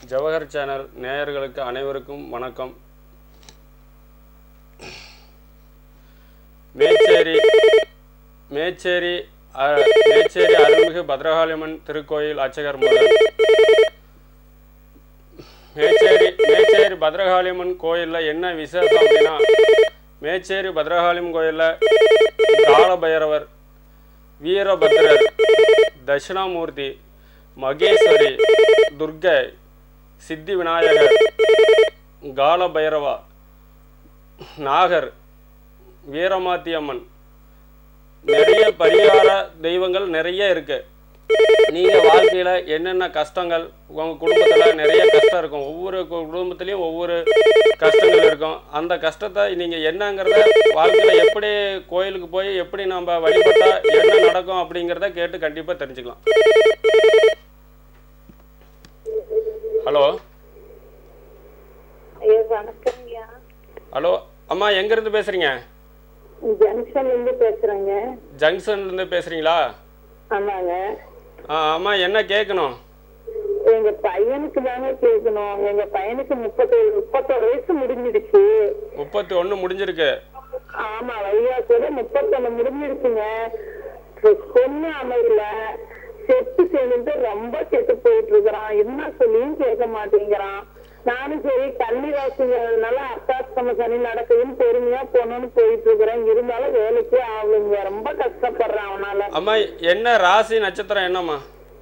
Jawahar channel நேயர்களுக்கு அனைவருக்கும் வணக்கம் மேச்சேரி மேச்சேரி அ- மேச்சேரி அருள்மிகு பத்ரகாளியம்மன் திருக்கோயில் அர்ச்சகர் முதல் மேச்சேரி மேச்சேரி பத்ரகாளியம்மன் கோயிலில் என்ன விசேஷம் அப்படின்னா மேச்சேரி பத்ரகாளியம்மன் கோயிலில் காலபைரவர் வீரபத்ரர் தட்சிணாமூர்த்தி மகேஸ்வரி துர்கை சித்தி விநாயகர் காலபைரவா நாகர் வீரமாத்தியம்மன் நிறைய பரிகார தெய்வங்கள் நிறைய இருக்கு நீங்க வாழ்க்கையில என்னென்ன கஷ்டங்கள் உங்க குடும்பத்துல நிறைய கஷ்டம் இருக்கும் ஒவ்வொரு கு- குடும்பத்திலயும் ஒவ்வொரு கஷ்டங்கள் இருக்கும் அந்த கஷ்டத்தை நீங்க என்னங்கிறத வாழ்க்கையில எப்படி கோயிலுக்கு போய் எப்படி நம்ம வழிபட்டா என்ன நடக்கும் அப்படிங்கிறத கேட்டு கண்டிப்பா தெரிஞ்சுக்கலாம் ஹலோ ஐயா வணக்கம்யா ஹலோ அம்மா எங்கேருந்து பேசுகிறீங்க ஜங்ஷன்ல இருந்து பேசுறேங்க ஜங்ஷன்லேருந்து பேசுகிறீங்களா ஆமாங்க ஆ அம்மா என்ன கேட்கணும் எங்க பையனுக்கு தாங்க கேட்கணும் எங்க பையனுக்கு முப்பத்தேழு முப்பத்தோரு வயசு முடிஞ்சிடுச்சு முப்பத்தி ஒன்று முடிஞ்சிருக்கு ஆமா வைகாசோட முப்பத்தொன்னு முடிஞ்சிடுச்சுங்க இப்ப பொண்ணு அமையல செத்து சேர்ந்துட்டு ரொம்ப செத்து போயிட்டு இருக்கிறான் என்ன சொல்லியும் கேட்க மாட்டேங்கிறான் நானும் சரி தண்ணி ராசிங்கிறதுனால அர்த்தாஷ்டம சனி நடக்குதுன்னு பொறுமையா போகணும்னு போயிட்டு இருக்கிறேன் இருந்தாலும் வேலைக்கே ஆகலைங்க ரொம்ப கஷ்டப்படுறான் அவனால அம்மா என்ன ராசி நட்சத்திரம் என்னம்மா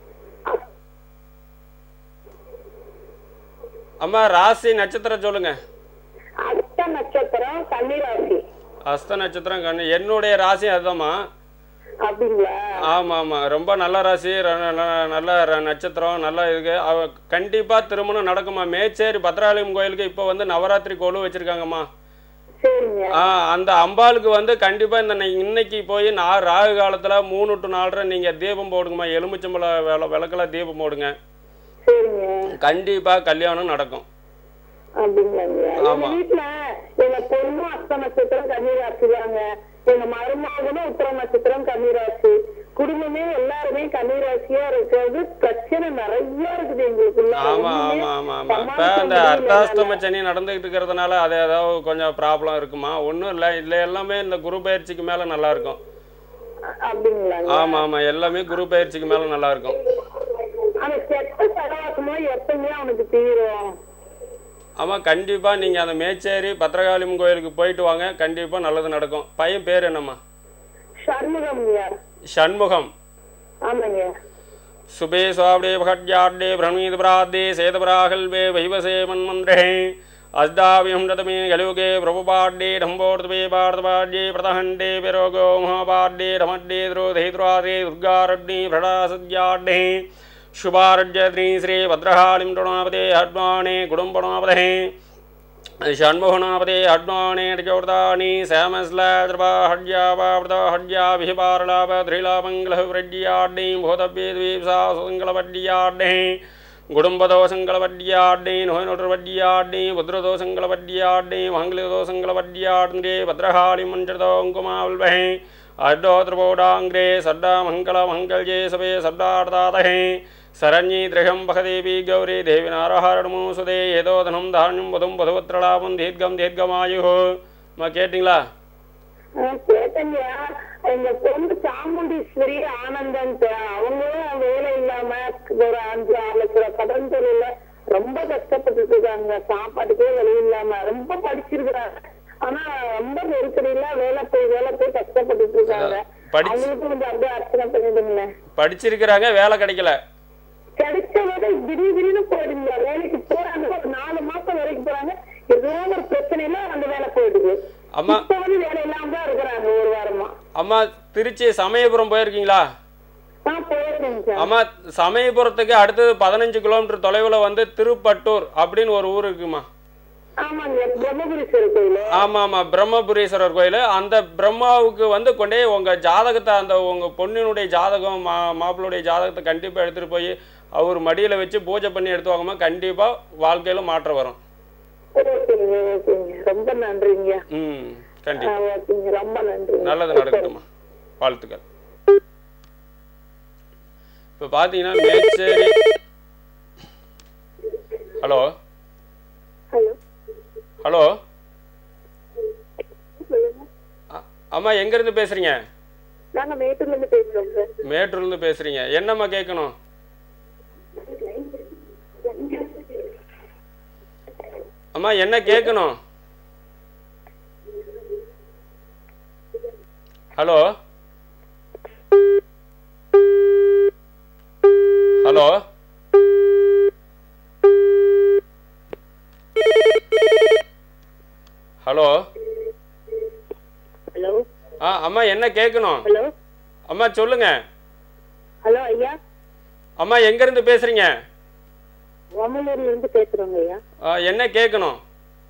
அம்மா ராசி நட்சத்திரம் சொல்லுங்க அத்த நட்சத்திரம் கன்னிராசி அஸ்த நட்சத்திரம் கண்ணு என்னுடைய ராசி அதுதாம்மா அப்படிங்களா ஆமாம் ஆமாம் ரொம்ப நல்ல ராசி ர- நல்ல- நல்ல ர- நட்சத்திரம் நல்லா இருக்கு அவ கண்டிப்பாக திருமணம் நடக்குமா மேச்சேரி பத்ராலயம் கோயிலுக்கு இப்போ வந்து நவராத்திரி கோலு வச்சுருக்காங்கம்மா சரிங்க ஆ அந்த அம்பாளுக்கு வந்து கண்டிப்பாக இந்த நை- இன்னைக்கு போய் நான் ராகு காலத்தில் மூணு டு நாலரை நீங்கள் தீபம் போடுங்கம்மா எலுமிச்சம்பழ விள விளக்கில் தீபம் போடுங்க சரிங்க கண்டிப்பாக கல்யாணம் நடக்கும் அப்படிங்களாங்க எங்க ஆமா. வீட்டுல எங்க பொண்ணும் அஸ்த நட்சத்திரம் கன்னிராசி தாங்க எங்க மருமகனும் உத்தர நட்சத்திரம் கன்னிராசி குடும்பமே எல்லாருமே கன்னிராசியா இருக்கிறது பிரச்சனை நிறைய இருக்குது எங்களுக்குள்ள ஆமாம் ஒண்ணுமே ஆமாம் ஆமாம் ஆமாம் இப்போ சமாளிக்க அந்த முடியல அர்த்தாஷ்டம சனி நடந்துகிட்டு இருக்கிறதுனால அது ஏதாவது கொஞ்சம் ப்ராப்ளம் இருக்குமா ஒன்றும் இல்லை இதில் எல்லாமே இந்த குரு பயிற்சிக்கு மேலே நல்லா இருக்கும் என்னால. அப்படிங்களாங்க ஆமாம் ஆமாம் எல்லாமே குரு பயிற்சிக்கு மேலே நல்லா இருக்கும் அந்த கெட்ட சகவாசமோ எப்பவுமே அவனுக்கு தீரும் ஆமாம் கண்டிப்பாக நீங்கள் அந்த மேச்சேரி பத்ரகாளியம்மன் கோயிலுக்கு போயிட்டு வாங்க கண்டிப்பாக நல்லது நடக்கும் பையன் பேர் என்னம்மா சண்முகம்யா சண்முகம் ஆமாங்க சுபே சுவாப்டே भगड्याड्डे भ्रमीत प्राद्दे सेतपराकल्पे वैवसे मन्मन्त्रे अस्दाव्यं रतमे कलियुगे प्रभुपाड्डे ढम्बोर्तपे पार्थपाड्ये प्रतहण्डे पिरोगो महापाड्डे रमड्डे द्रोधेद्वारे दुर्गारड्डे भ्रडासद्याड्डे शुभारड्यद्री श्री भद्रहालिं टुणापते हड्वाणे कुडुम्बणापते षण्मुखनापते हड्वाणे टिचोर्दानि श्यामश्लाद्रपा हड्यापावृता हड्याभिपारलाप ध्रिलामङ्गलव्रड्याड्डे भूतव्ये द्वीप्सा सुसङ्गलवड्याड्डे गुडुम्बदोषङ्गलवड्याड्डे नोहिनोटर्वड्याड्डे भद्रदोषङ्गलवड्याड्डे मङ्गलदोषङ्गलवड्याड्डे भद्रहालिमञ्चदोङ्कुमावल्वहे अड्डोत्रिपोडाङ्ग्रे सड्डामङ्गलमङ्गल्ये सवे सड्डार्दातहे சரண்யி திரகம் பகதேவி கௌரி தேவி நாரஹாரணமோ சுதே ஏதோதனம் தானியம் புதும் புதுபத்திரலாபம் தீர்க்கம் தீர்க்கமாயு அம்மா கேட்டிங்களா ஆ, கேட்டேங்கய்யா எங்க பொண்ணு சாமுண்டீஸ்வரி ஆனந்தன் அவங்களும் வேலை இல்லாம ஒரு அஞ்சு ஆறு லட்ச ரூபாய் கடன் தொழில ரொம்ப கஷ்டப்பட்டுட்டு இருக்காங்க சாப்பாட்டுக்கே வழி இல்லாம ரொம்ப படிச்சிருக்கிறாங்க ஆனா ரொம்ப நெருக்கடியில வேலை போய் வேலை போய் கஷ்டப்பட்டுட்டு இருக்காங்க படிச்சு- அவங்களுக்கும் கொஞ்சம் அப்படியே அர்ச்சனை பண்ணிடுங்களேன் படிச்சிருக்கிறாங்க வேலை கிடைக்கல கிடைச்ச வேலை திடீர் திடீர்னு போயிடுங்க வேலைக்கு போறாங்க ஒரு நாலு மாசம் வேலைக்கு போறாங்க ஏதோ ஒரு பிரச்சனையில அந்த வேலை போயிடுது அம்மா இப்ப வந்து வேலை இல்லாம தான் இருக்கிறாங்க ஒரு வாரமா அம்மா திருச்சி சமயபுரம் போயிருக்கீங்களா நான் போயிருக்கேங்க சார் அம்மா சமயபுரத்துக்கு அடுத்தது பதினஞ்சு கிலோமீட்டர் தொலைவில் வந்து திருப்பட்டூர் அப்படின்னு ஒரு ஊர் இருக்குமா ஆமாங்க பிரம்மபுரீஸ்வரர் கோயிலு ஆமாம் ஆமாம் பிரம்மபுரீஸ்வரர் கோயில் அந்த பிரம்மாவுக்கு வந்து கொண்டே உங்கள் ஜாதகத்தை அந்த உங்கள் பொண்ணினுடைய ஜாதகம் மா மாப்பிள்ளுடைய ஜாதகத்தை கண்டிப்பாக எடுத்துகிட்டு போய் அவர் மடியில் வச்சு பூஜை பண்ணி எடுத்து வாங்கம்மா கண்டிப்பாக வாழ்க்கையில் மாற்றம் வரும் ஓகேங்க ஓகேங்க ரொம்ப நன்றிங்க ம் ஆ, கண்டிப்பாக ஓகேங்க ரொம்ப நன்றிங்க நல்லது நடக்கட்டும்மா வாழ்த்துக்கள் இப்போ பார்த்தீங்கன்னா மேச்சேரி ஹலோ ஹலோ ஹலோ சொல்லுங்க அ- அம்மா எங்கேருந்து பேசுகிறீங்க நாங்க மேட்டூர்ல இருந்து பேசுறோம் சார் மேட்டூர்லேருந்து பேசுகிறீங்க என்னம்மா கேட்கணும் அம்மா என்ன கேட்கணும் ஹலோ ஹலோ ஹலோ ஹலோ ஆ அம்மா என்ன கேட்கணும் ஹலோ அம்மா சொல்லுங்க ஹலோ ஐயா அம்மா எங்கேருந்து பேசுகிறீங்க ஓமலூர்ல இருந்து பேசுறோங்க ஐயா ஆ, என்ன கேட்கணும்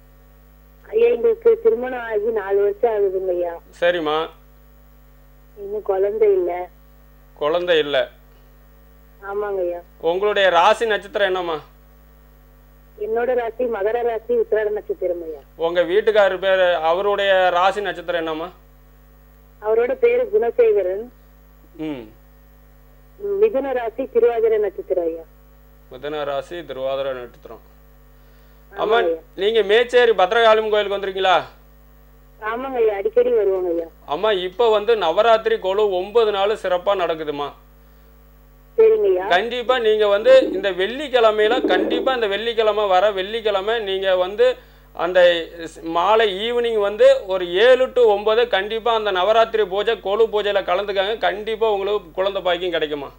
ஐயா எங்களுக்கு திருமணம் ஆகி நாலு வருஷம் ஆகுதுங்க ஐயா சரிம்மா இன்னும் குழந்தை இல்ல குழந்தை இல்லை ஆமாங்க ஐயா உங்களுடைய ராசி நட்சத்திரம் என்னம்மா என்னோட ராசி மகர ராசி உத்திராட நட்சத்திரம் ஐயா உங்கள் வீட்டுக்காரர் பேர் அவருடைய ராசி நட்சத்திரம் என்னம்மா அவரோட பேரு குணசேகரன் ம் மிதுன ராசி திருவாதிரை நட்சத்திரம் ஐயா மிதன ராசி திருவாதிரை நட்சத்திரம் அம்மா ஆமாங்க ஐயா நீங்கள் மேச்சேரி பத்ரகாளியம் கோயிலுக்கு வந்திருக்கீங்களா ஆமாங்க ஐயா அடிக்கடி வருவாங்க ஐயா அம்மா இப்போ வந்து நவராத்திரி கொலு ஒன்பது நாள் சிறப்பாக நடக்குதுமா சரிங்க ஐயா கண்டிப்பாக நீங்கள் வந்து இந்த வெள்ளிக்கிழமையில கண்டிப்பாக இந்த வெள்ளிக்கிழமை வர வெள்ளிக்கிழமை நீங்கள் வந்து அந்த ஸ்- மாலை ஈவினிங் வந்து ஒரு ஏழு டு ஒன்பது கண்டிப்பாக அந்த நவராத்திரி பூஜை கொலு பூஜையில் கலந்துக்காங்க கண்டிப்பாக உங்களுக்கு குழந்தை பாக்கியம் கிடைக்குமா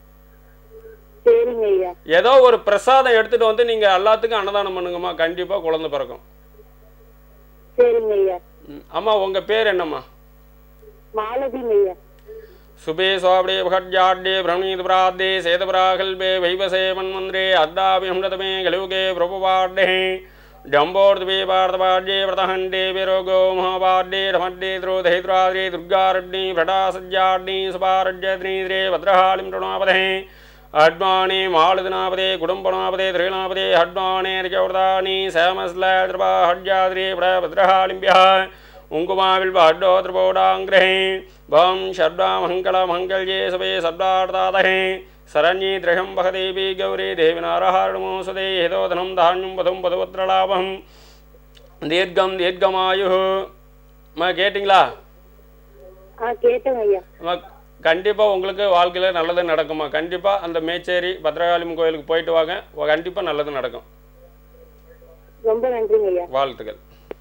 சரிங்க ஐயா ஏதோ ஒரு பிரசாதம் எடுத்துகிட்டு வந்து நீங்கள் எல்லாத்துக்கும் அன்னதானம் பண்ணுங்கம்மா கண்டிப்பாக குழந்தை பிறக்கும் சரிங்க ஐயா ம். அம்மா உங்கள் பேர் என்னம்மா மாலதிங்க ஐயா சுபே சுவாபடே भगड्याड्ये भ्रमणीत प्राद्ये सेतपराकल्पे वैवसे मन्मन्द्रे अद्दाभिहृतमे गलुके प्रभुपाड्ये डम्बोर्द्वे पार्थपाड्ये व्रतहण्डे विरोगो महापाड्ये ढमड्ये द्रोधैद्राद्रे दुर्गारड्ये भटासज्जाड्ये सुपारड्यद्रीद्रे भद्रहालिं ऋणापदे अड्वाणे मालदिनापदे कुटुम्बनापदे त्रिणापदे हड्वाणे ऋचौर्दानि श्यामस्लाद्रपा हड्याद्रे भद्रहालिम्भ्यः உங்குமாவில் பாட்டோ திரிபோடாங்கிரஹே பம் ஷர்வாமங்கலமங்கல்யே சபே சப்தார்த்தாதஹே சரண்யே திரகம் பகதேவி கௌரி தேவி நாரஹாரணமோ சுதே ஹேதோதனம் தானியம் பதும் பதுவத்ரலாபம் தீர்க்கம் தீர்க்கமாயு அம்மா கேட்டிங்களா ஆ கேட்டோங்க ஐயா அம்மா கண்டிப்பாக உங்களுக்கு வாழ்க்கையில் நல்லது நடக்குமா கண்டிப்பாக அந்த மேச்சேரி பத்ரகாளியம் கோயிலுக்கு போயிட்டு வாங்க கண்டிப்பாக நல்லது நடக்கும் ரொம்ப நன்றிங்க ஐயா வாழ்த்துக்கள்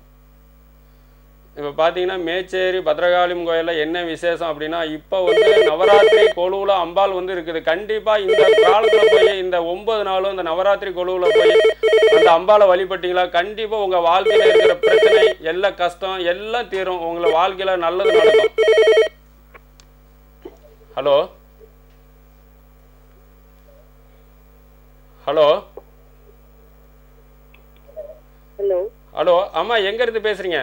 இப்போ பார்த்தீங்கன்னா மேச்சேரி பத்ரகாளியம் கோயிலில் என்ன விசேஷம் அப்படின்னா இப்போ வந்து நவராத்திரி கொலுவில் அம்பாள் வந்து இருக்குது கண்டிப்பாக இந்த காலத்தில் போய் இந்த ஒன்பது நாளும் இந்த நவராத்திரி கொலுவில் போய் அந்த அம்பாளை வழிபட்டீங்களா கண்டிப்பாக உங்கள் வாழ்க்கையில் இருக்கிற பிரச்சனை எல்லா கஷ்டம் எல்லாம் தீரும் உங்களை வாழ்க்கையில் நல்லது நடக்கும் ஹலோ ஹலோ ஹலோ ஹலோ அம்மா எங்கேருந்து பேசுகிறீங்க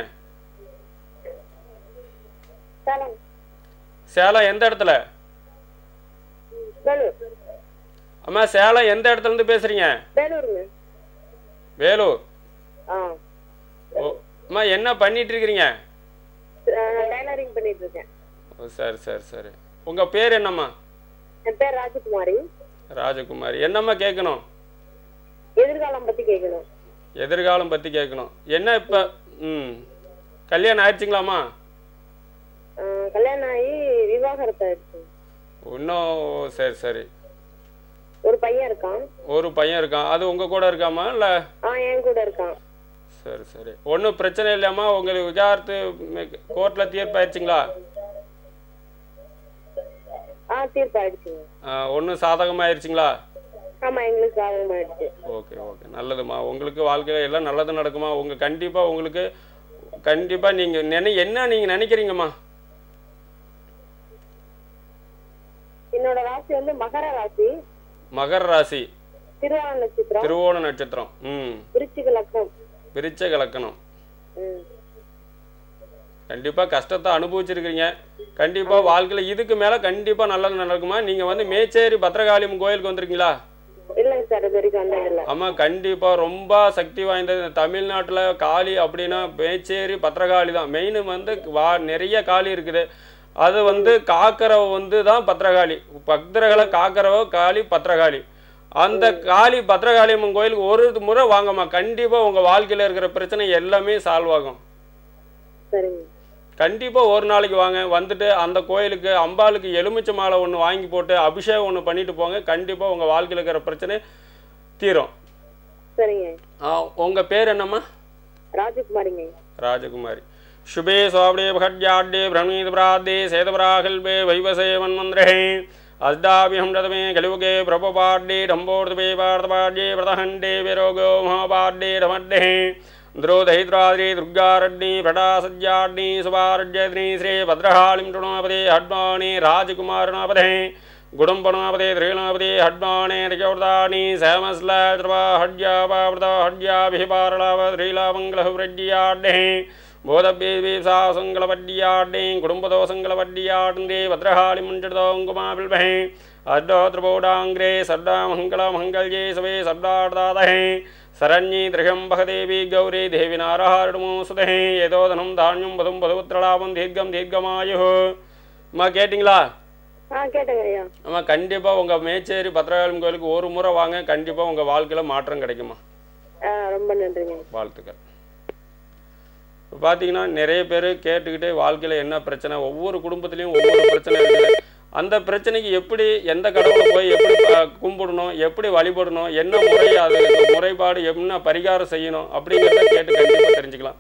சேலம் சேலம் எந்த இடத்துல வேலூர் அம்மா சேலம் எந்த இடத்துல இருந்து பேசுறீங்க வேலூருங்க வேலூர் ஆ ஓ அம்மா என்ன பண்ணிட்டு இருக்கிறீங்க டைலரிங் பண்ணிட்டு இருக்கேன் ஓ சரி சரி சரி உங்க பேர் என்னம்மா என் பேர் ராஜகுமாரி ராஜகுமாரி என்னம்மா கேட்கணும் எதிர்காலம் பத்தி கேட்கணும் எதிர்காலம் பற்றி கேட்கணும் என்ன இப்போ ம் கல்யாணம் ஆயிடுச்சுங்களாம்மா ஆ, கல்யாணம் ஆகி விவாகரத்து ஆயிடுச்சு இன்னும் சரி சரி ஒரு பையன் இருக்கான் ஒரு பையன் இருக்கான் அது உங்கள் கூட இருக்காமா இல்லை ஆ என் கூட இருக்கான் சரி சரி ஒன்றும் பிரச்சனை இல்லையாம்மா உங்களுக்கு விசாரித்து கோர்ட்டில் தீர்ப்பாயிருச்சுங்களா ஆ தீர்ப்பு ஆயிடுச்சுங்க ஒன்றும் சாதகமாயிருச்சுங்களா ஆமா எங்களுக்கு சாதகம் ஆயிடுச்சு ஓகே ஓகே நல்லதும்மா உங்களுக்கு வாழ்க்கையில் எல்லாம் நல்லது நடக்குமா உங்கள் கண்டிப்பாக உங்களுக்கு கண்டிப்பாக நீங்கள் நினை என்ன நீங்கள் நினைக்கிறீங்கம்மா என்னோட ராசி வந்து மகர ராசி மகர ராசி திருவாரூர் நட்சத்திரம் திருவோண நட்சத்திரம் ம் விருச்சிக லக்னம் விருச்ச கலக்கணம் ம். கண்டிப்பாக கஷ்டத்தை அனுபவிச்சிருக்கிறீங்க கண்டிப்பாக வாழ்க்கையில் இதுக்கு மேலே கண்டிப்பாக நல்லது நடக்குமா நீங்கள் வந்து மேச்சேரி பத்ரகாளியம் கோயிலுக்கு வந்திருக்கீங்களா இல்லைங்க சார் இது வரைக்கும் வந்ததில்லை ஆமாம் கண்டிப்பாக ரொம்ப சக்தி வாய்ந்தது தமிழ்நாட்டில் காளி அப்படின்னா மேச்சேரி பத்திரகாளி தான் மெயின் வந்து வா நிறைய காளி இருக்குது அது வந்து காக்கிறவ வந்து தான் பத்திரகாளி பக்தர்களை காக்கிறவ காளி பத்திரகாளி அந்த காளி பத்ரகாளியம்மன் கோயிலுக்கு ஒரு முறை வாங்கம்மா கண்டிப்பாக உங்கள் வாழ்க்கையில் இருக்கிற பிரச்சனை எல்லாமே சால்வ் ஆகும் சரிங்க கண்டிப்பாக ஒரு நாளைக்கு வாங்க வந்துட்டு அந்த கோயிலுக்கு அம்பாளுக்கு எலுமிச்சை மாலை ஒன்று வாங்கி போட்டு அபிஷேகம் ஒன்று பண்ணிட்டு போங்க கண்டிப்பாக உங்கள் வாழ்க்கையில் இருக்கிற பிரச்சனை தீரும் சரிங்க உங்கள் பேர் என்னம்மா ராஜகுமாரிங்க ராஜகுமாரி शुभे स्वावडे भट्याड्डे भ्रमीत प्राद्ये सेतपराकल्पे वैवसे मन्मन्द्रे अस्डाभ्यं रतमे कलियुगे प्रभुपाड्डे डम्बोर्दपे पार्थपाड्ये व्रतहण्डे विरोगो महापाड्डे रमड्डे द्रोधैद्राद्रि दुर्गारड्डि भटासज्जाड्डि सुभारड्यद्रि श्री भद्रहालिं टुणापदे हड्वाणि राजकुमारनापदे गुडम्बनापदे त्रिगणापदे हड्वाणे त्रिकौर्दाणि श्यामस्लात्रवा हड्यापावृता हड्याभिः पारलाव त्रिलामङ्गलहुव्रज्याड्डे போதபேசாசங்களபட்டியாட்டே குடும்பதோசங்களபட்டியாட்டே பத்ரகாளி முஞ்சடதோங்குமாபில்பே அட்டோத்ரபோடாங்கிரே சர்டாமங்கலமங்கல்யே சவே சர்டார்தாதஹே சரண்யே திரகம் பகதேவி கௌரி தேவி நாரஹாரணமோ சுதே ஏதோ தனம் தானியம் பதும் பதுபுத்திரலாபம் தீர்க்கம் தீர்க்கமாயு அம்மா கேட்டிங்களா ஆ கேட்டேங்க ஐயா அம்மா கண்டிப்பாக உங்கள் மேச்சேரி பத்ரகாளி கோயிலுக்கு ஒரு முறை வாங்க கண்டிப்பாக உங்கள் வாழ்க்கையில் மாற்றம் கிடைக்குமா ஆ ரொம்ப நன்றிங்க வாழ்த்துக்கள் இப்போ பார்த்தீங்கன்னா நிறைய பேர் கேட்டுக்கிட்டே வாழ்க்கையில் என்ன பிரச்சனை ஒவ்வொரு குடும்பத்துலேயும் ஒவ்வொரு பிரச்சனை இருக்குது அந்த பிரச்சனைக்கு எப்படி எந்த கடவுளை போய் எப்படி ப- கும்பிடணும் எப்படி வழிபடணும் என்ன முறை அது முறைப்பாடு என்ன பரிகாரம் செய்யணும் அப்படிங்கிறத கேட்டு கண்டிப்பாக தெரிஞ்சுக்கலாம்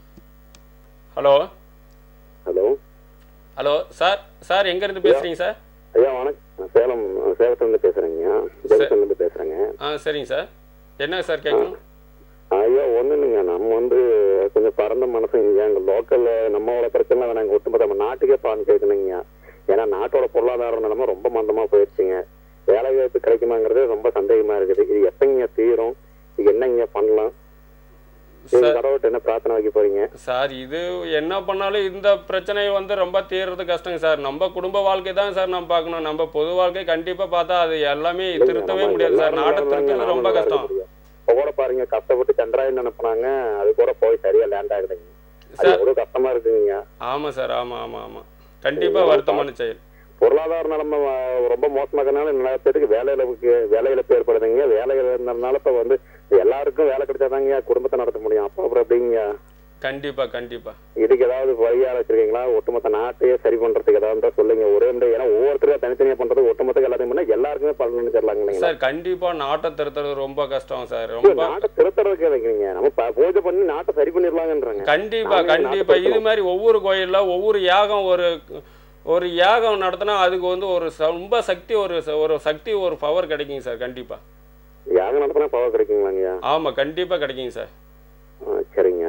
hello hello hello sir sir எங்கேருந்து பேசுகிறீங்க சார் ஐயா வணக்கம் நான் சேலம் சேலத்துலேருந்து பேசுகிறேங்க ஜெகன்லேருந்து பேசுகிறேங்க ஆ சரிங்க சார் என்ன சார் கேட்கணும் ஐயா ஒன்றும் இல்லைங்க நம்ம வந்து கொஞ்சம் பரந்த மனசுங்க எங்கள் லோக்கலில் நம்மளோட பிரச்சனை வேணாங்க ஒட்டுமொத்த நம்ம நாட்டுக்கே பான் கேட்கணுங்க ஏன்னா நாட்டோட பொருளாதார நிலைமை ரொம்ப மந்தமாக போயிடுச்சுங்க வேலை வாய்ப்பு கிடைக்குமாங்கிறது ரொம்ப சந்தேகமாக இருக்குது இது எப்பங்க தீரும் இது என்னங்க பண்ணலாம் நீங்க சார் கடவுள்கிட்ட என்ன பிரார்த்தனை வைக்க போறீங்க சார் இது என்ன பண்ணாலும் இந்த பிரச்சனை வந்து ரொம்ப தீர்றது கஷ்டங்க சார் நம்ம குடும்ப வாழ்க்கை தான் சார் நம்ம பார்க்கணும் நம்ம பொது வாழ்க்கை கண்டிப்பா பார்த்தா அது எல்லாமே திருத்தவே நம்ம முடியாது சார் எல்லாரும் நாட்டை நல்லா திருத்தது இருந்தாங்க, ரொம்ப நாம நல்லா கஷ்டம் இருக்க முடியும். இப்ப கூட பாருங்க கஷ்டப்பட்டு சந்திராயன் அனுப்புனாங்க அது கூட போய் சரியா லேண்ட் ஆகுதுங்க அது சார். எவ்வளவு கஷ்டமா இருக்குங்க ஆமா சார் ஆமா ஆமா ஆமா கண்டிப்பா வருத்தமான செயல் பொருளாதார நிலைமை வ- ரொம்ப மோசமாகனால நிறைய பேருக்கு வேலை இழப்புக்கு வேலை இழப்பு ஏற்படுதுங்க வேலை இழந்ததுனால இப்ப வந்து எல்லாருக்கும் வேலை கிடைச்சாதாங்க குடும்பத்தை நடத்த முடியும் அப்ப அப்புறம் எப்படிங்க கண்டிப்பா கண்டிப்பா இதுக்கு ஏதாவது பரிகாரம் வச்சிருக்கீங்களா ஒட்டுமொத்த நாட்டையே சரி பண்றதுக்கு ஏதாவது இருந்தா சொல்லுங்க ஒரே முறை ஏன்னா ஒவ்வொருத்தரும் தனித்தனியா பண்றது ஒட்டுமொத்த எல்லாத்தையும் பண்ணா எல்லாருக்குமே பலன் தரலாங்க இல்லைங்களா சார் கண்டிப்பா நாட்டை திருத்துறது ரொம்ப கஷ்டம் சார் ரொம்ப நாட்டை திருத்துறதுக்கு வைக்கிறீங்க நம்ம ப- பூஜை பண்ணி நாட்டை சரி பண்ணிடலாங்கன்றாங்க கண்டிப்பா நாமே கண்டிப்பா நாட்டை இது மாதிரி ஒவ்வொரு கோயில்ல ஒவ்வொரு யாகம் ஒரு ஒரு யாகம் நடத்தினா அதுக்கு வந்து ஒரு ச- ரொம்ப சக்தி ஒரு ச- ஒரு சக்தி ஒரு பவர் கிடைக்குங்க சார் கண்டிப்பா யாகம் நடத்தினா பவர் கிடைக்குங்களாங்கய்யா ஆமா கண்டிப்பா கிடைக்குங்க சார் ஆ, சரிங்க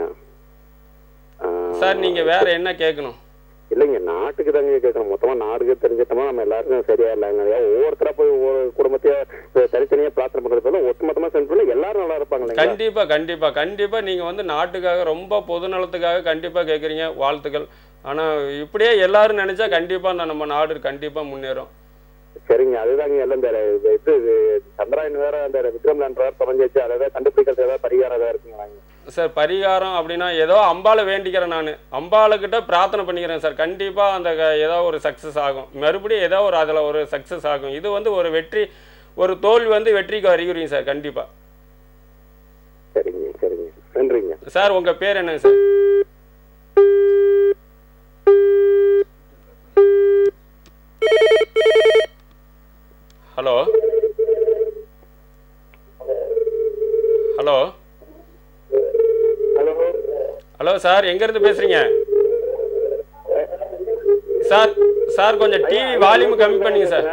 ஆ, சார் நீங்க வேற என்ன கேட்கணும் இல்லைங்க நாட்டுக்கு தாங்க கேட்கணும் மொத்தமா நாடுக்கு தெரிஞ்சிட்டோமா நம்ம எல்லாருக்கும் சரியா இல்லைங்க ஐயா, ஒவ்வொருத்தரா போய் ஒவ்வொரு குடும்பத்தையே இப்ப தனித்தனியா பிரார்த்தனை பண்றது போல ஒட்டுமொத்தமா செஞ்சு பண்ணி எல்லாரும் நல்லா இருப்பாங்க இல்லைங்களா கண்டிப்பா கண்டிப்பா கண்டிப்பா நீங்க வந்து நாட்டுக்காக ரொம்ப பொது நலத்துக்காக கண்டிப்பா கேட்குறீங்க வாழ்த்துக்கள் ஆனா இப்படியே எல்லாரும் நினைச்சா கண்டிப்பா நான் நம்ம நாடு கண்டிப்பா முன்னேறும் சரிங்க அதுதாங்க எல்லாம் இந்த இது இது சந்திராயன் வேற அந்த விக்ரம் லேண்ட் வேற தொலைஞ்சிச்சு அதை ஏதாவது கண்டுபிடிக்கிறது ஏதாவது பரிகாரம் ஏதாவது இருக்குங்களாங்க சார் பரிகாரம் அப்படின்னா ஏதோ அம்பாளை வேண்டிக்கிறேன் நான் அம்பாளுக்கிட்ட பிரார்த்தனை பண்ணிக்கிறேன் சார் கண்டிப்பா அந்த க- ஏதோ ஒரு சக்ஸஸ் ஆகும் மறுபடியும் ஏதோ ஒரு அதுல ஒரு சக்ஸஸ் ஆகும் இது வந்து ஒரு வெற்றி ஒரு தோல்வி வந்து வெற்றிக்கு அறிகுறிங்க சார் கண்டிப்பா சரிங்க சரிங்க நன்றிங்க சார் உங்க பேர் என்னங்க sir hello hello hello hello sir எங்கேருந்து பேசுறீங்க சார் சார் கொஞ்சம் டிவி வால்யூம் கம்மி பண்ணுங்க சார்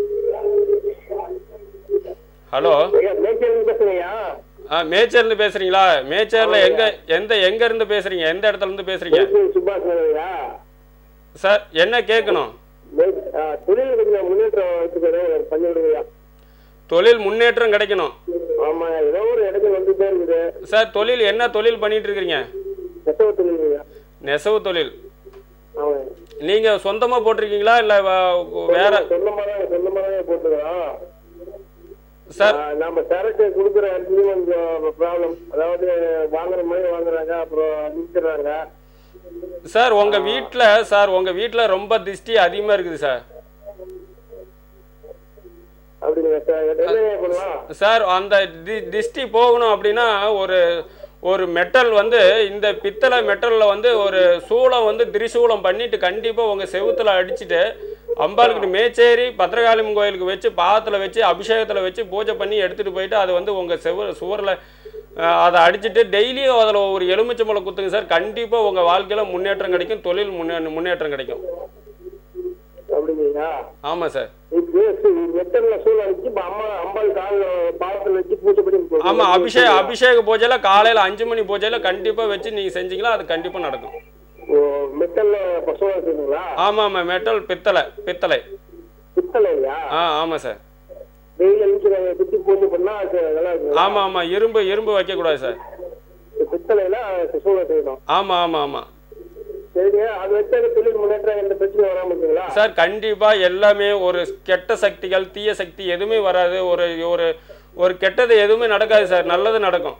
ஹலோ ஐயா மேய்ச்சல் பேசுறீங்க ஆ மேச்சேர்லேருந்து பேசுறீங்களா மேச்சேரில் எங்க எந்த எங்க இருந்து பேசுறீங்க எந்த இடத்துல இருந்து பேசுறீங்க சுபாஷ் ஐயா சார் என்ன கேட்கணும் தொழில் கொஞ்சம் முன்னேற்றம் வச்சுக்கிறேன் பண்ணி விடுங்கய்யா தொழில் முன்னேற்றம் கிடைக்கணும் ஆமா ஏதோ ஒரு இடத்துல வந்துட்டே இருக்குது சார் தொழில் என்ன தொழில் பண்ணிட்டு இருக்கிறீங்க நெசவு தொழில் நெசவு தொழில் ஆமா நீங்க சொந்தமா போட்டிருக்கீங்களா இல்ல வ- வேற சொந்தமா தான் சொந்தமா தான் போட்டுக்கிறோம் சார் ஆ, நம்ம சரக்கு கொடுக்குற இடத்துலயும் கொஞ்சம் ப்ராப்ளம் அதாவது வாங்குற மாதிரி வாங்குறாங்க அப்புறம் நிறுத்துறாங்க சார் உங்க வீட்ல சார் உங்க வீட்ல ரொம்ப திஷ்டி அதிகமா இருக்குது சார் அப்படிங்களா சார் என்ன பண்ணலாம் சார் அந்த தி திஷ்டி போகணும் அப்படின்னா ஒரு ஒரு மெட்டல் வந்து இந்த பித்தளை மெட்டலில் வந்து ஒரு சூளம் வந்து திரிசூலம் பண்ணிட்டு கண்டிப்பாக உங்கள் செவுத்துல அடிச்சுட்டு அம்பாளுக்கு மேச்சேரி பத்திரகாளியம்மன் கோயிலுக்கு வச்சு பாதத்தில் வச்சு அபிஷேகத்தில் வச்சு பூஜை பண்ணி எடுத்துகிட்டு போயிட்டு அது வந்து உங்கள் செவு சுவரில் அதை அடிச்சுட்டு டெய்லியும் அதில் ஒரு எலுமிச்சம்பழம் குத்துங்க சார் கண்டிப்பாக உங்கள் வாழ்க்கையில் முன்னேற்றம் கிடைக்கும் தொழில் முன்னே முன்னேற்றம் கிடைக்கும் அப்படிங்களா ஆமாம் சார் இது மெத்தட்ல சூழ வச்சு இப்ப அம்மா அம்பாள் கால் பாதத்துல வச்சு பூஜை பண்ணி ஆமாம் அபிஷேக அபிஷேக பூஜையில் காலையில் அஞ்சு மணி பூஜையில் கண்டிப்பாக வச்சு நீங்கள் செஞ்சீங்களா அது கண்டிப்பாக நடக்கும் ஓ மெத்தல்ல சூழ வச்சுங்களா ஆமாம் ஆமாம் மெட்டல் பித்தளை பித்தளை பித்தளை இல்லையா ஆ ஆமாம் சார் வெயில் அழிச்சு குத்தி பூஜை பண்ணா அது நல்லா இருக்குங்களா ஆமாம் ஆமாம் இரும்பு இரும்பு வைக்கக்கூடாது சார் பித்தளையில சூழ செய்யணும் ஆமாம் ஆமாம் ஆமாம் சரிங்க அது வச்சாக்க தொழில் முன்னேற்றம் எந்த பிரச்சனை வராம இருக்குங்களா சார் கண்டிப்பாக எல்லாமே ஒரு கெட்ட சக்திகள் தீய சக்தி எதுவுமே வராது ஒரு ஒரு ஒரு கெட்டது எதுவுமே நடக்காது சார் நல்லது நடக்கும்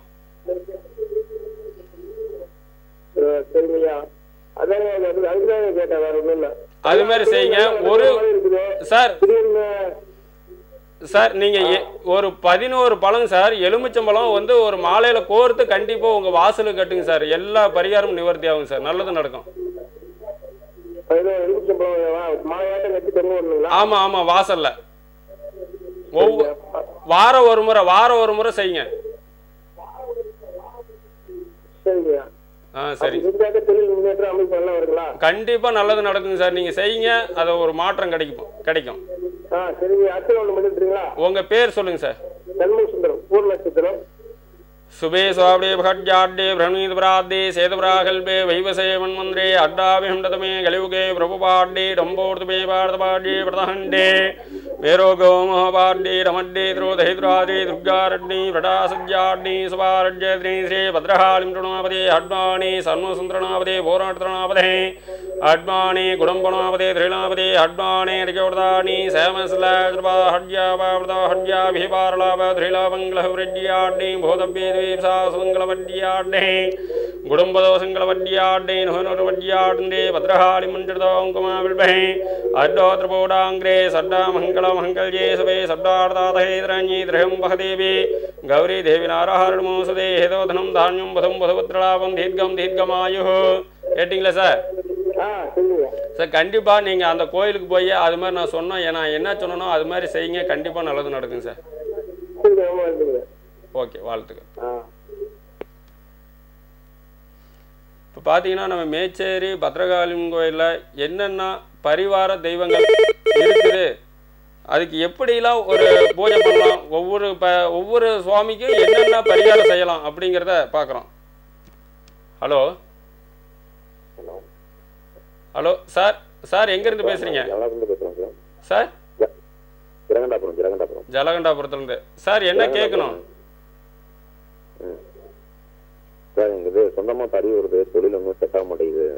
சரி- சரிங்கய்யா அதான் அது அதுக்குதான் கேட்டேன் வேற ஒண்ணும் இல்ல அது மாதிரி செய்யுங்க ஒரு இருக்குது சார் திடீர்னு சார் நீங்கள் ஒரு பதினோரு பழம் சார் எலுமிச்சம்பழம் வந்து ஒரு மாலையில் கோர்த்து கண்டிப்பாக உங்கள் வாசலுக்கு கட்டுங்க சார் எல்லா பரிகாரமும் நிவர்த்தி ஆகும் சார் நல்லது நடக்கும் பதினோரு எலுமிச்சம்பழம் மாலையாட்டம் கட்டி தொங்க வரணுங்களா ஆமாம் ஆமாம் வாசலில் ஒவ்வொரு வாரம் ஒரு முறை வாரம் ஒரு முறை செய்யுங்க சரிங்கய்யா ஆ சரி செஞ்சாக்க தொழில் முன்னேற்றம் அமைப்பு நல்லா வருங்களா கண்டிப்பாக நல்லது நடக்குங்க சார் நீங்கள் செய்யுங்க அது ஒரு மாற்றம் கிடைக்கும் கிடைக்கும் ஆ சரிங்க அர்ச்சனை ஒன்று பண்ணிட்டுறீங்களா உங்கள் பேர் சொல்லுங்கள் சார் தன்மை சுந்தரம் பூர்ண நட்சத்திரம் சுபே சுவாப்டே भट्याड्डे भ्रमीतपराद्दे सेतपराकल्पे वैवसे मन्मन्द्रे अड्डाभिहण्डतमे कलियुगे प्रभुपाड्डे डम्बोर्तपे पार्थपाड्डे प्रतहण्डे वेरोगो महापाड्डे रमड्डे द्रोदहिद्रादे दुर्गारड्डे व्रटासज्जाड्डे सुपारड्यद्री श्री भद्रहालिं तृणापदे हड्वाणि सर्वसुन्दरनापदे पोराटतृणापदे हड्वाणि गुडम्बणापदे त्रिणापदे हड्वाणि रिकोर्दानि श्यामस्लाकृपा हड्यापावृता हड्याभिपारलाप त्रिलापङ्गलहृड्याड्डे भूतव्ये द्वीप्सा सुमङ्गलवड्याड्डे गुडुम्बदो सङ्गलवड्याड्डे नुहनुर्वड्याड्डे भद्रहालि मञ्जृतोङ्कुमाविल्बहे अड्डोत्रपोडाङ्ग्रे सड्डामङ्गलमङ्गल्ये सवे सड्डार्दातहेतरञ्जी द्रहं वहदेवी गौरी देवी नारायणमोसदे हेदोधनं धान्यं वधुं वधुपुत्रलाभं दीर्घं दीर्घमायुः கேட்டிங்களா சார் ஆ சரிங்க சார் கண்டிப்பாக நீங்கள் அந்த கோயிலுக்கு போய் அது மாதிரி நான் சொன்னோம் நான் என்ன சொன்னனோ அது மாதிரி செய்யுங்க கண்டிப்பாக நல்லது நடக்குங்க சார் சரிங்க ரொம்ப இருக்குங்க ஓகே வாழ்த்துக்கள் ஆ இப்போ பார்த்தீங்கன்னா நம்ம மேச்சேரி பத்ரகாளியம்மன் கோயிலில் என்னென்ன பரிவார தெய்வங்கள் இருக்குது அதுக்கு எப்படிலாம் ஒரு பூஜை பண்ணலாம் ஒவ்வொரு ப ஒவ்வொரு சுவாமிக்கும் என்னென்ன பரிகாரம் செய்யலாம் அப்படிங்கிறத பார்க்குறோம் hello hello hello sir sir எங்கேருந்து பேசுகிறீங்க நல்லா இருந்து பேசுறேன் சார் சார் ஜலகண்டாபுரம் ஜலகண்டாபுரம் ஜலகண்டாபுரத்துலேருந்து சார் என்ன கேட்கணும் ம் சார் எங்களுக்கு சொந்தமாக தறி வருது தொழில் ஒன்றும் செட் ஆக மாட்டேங்குது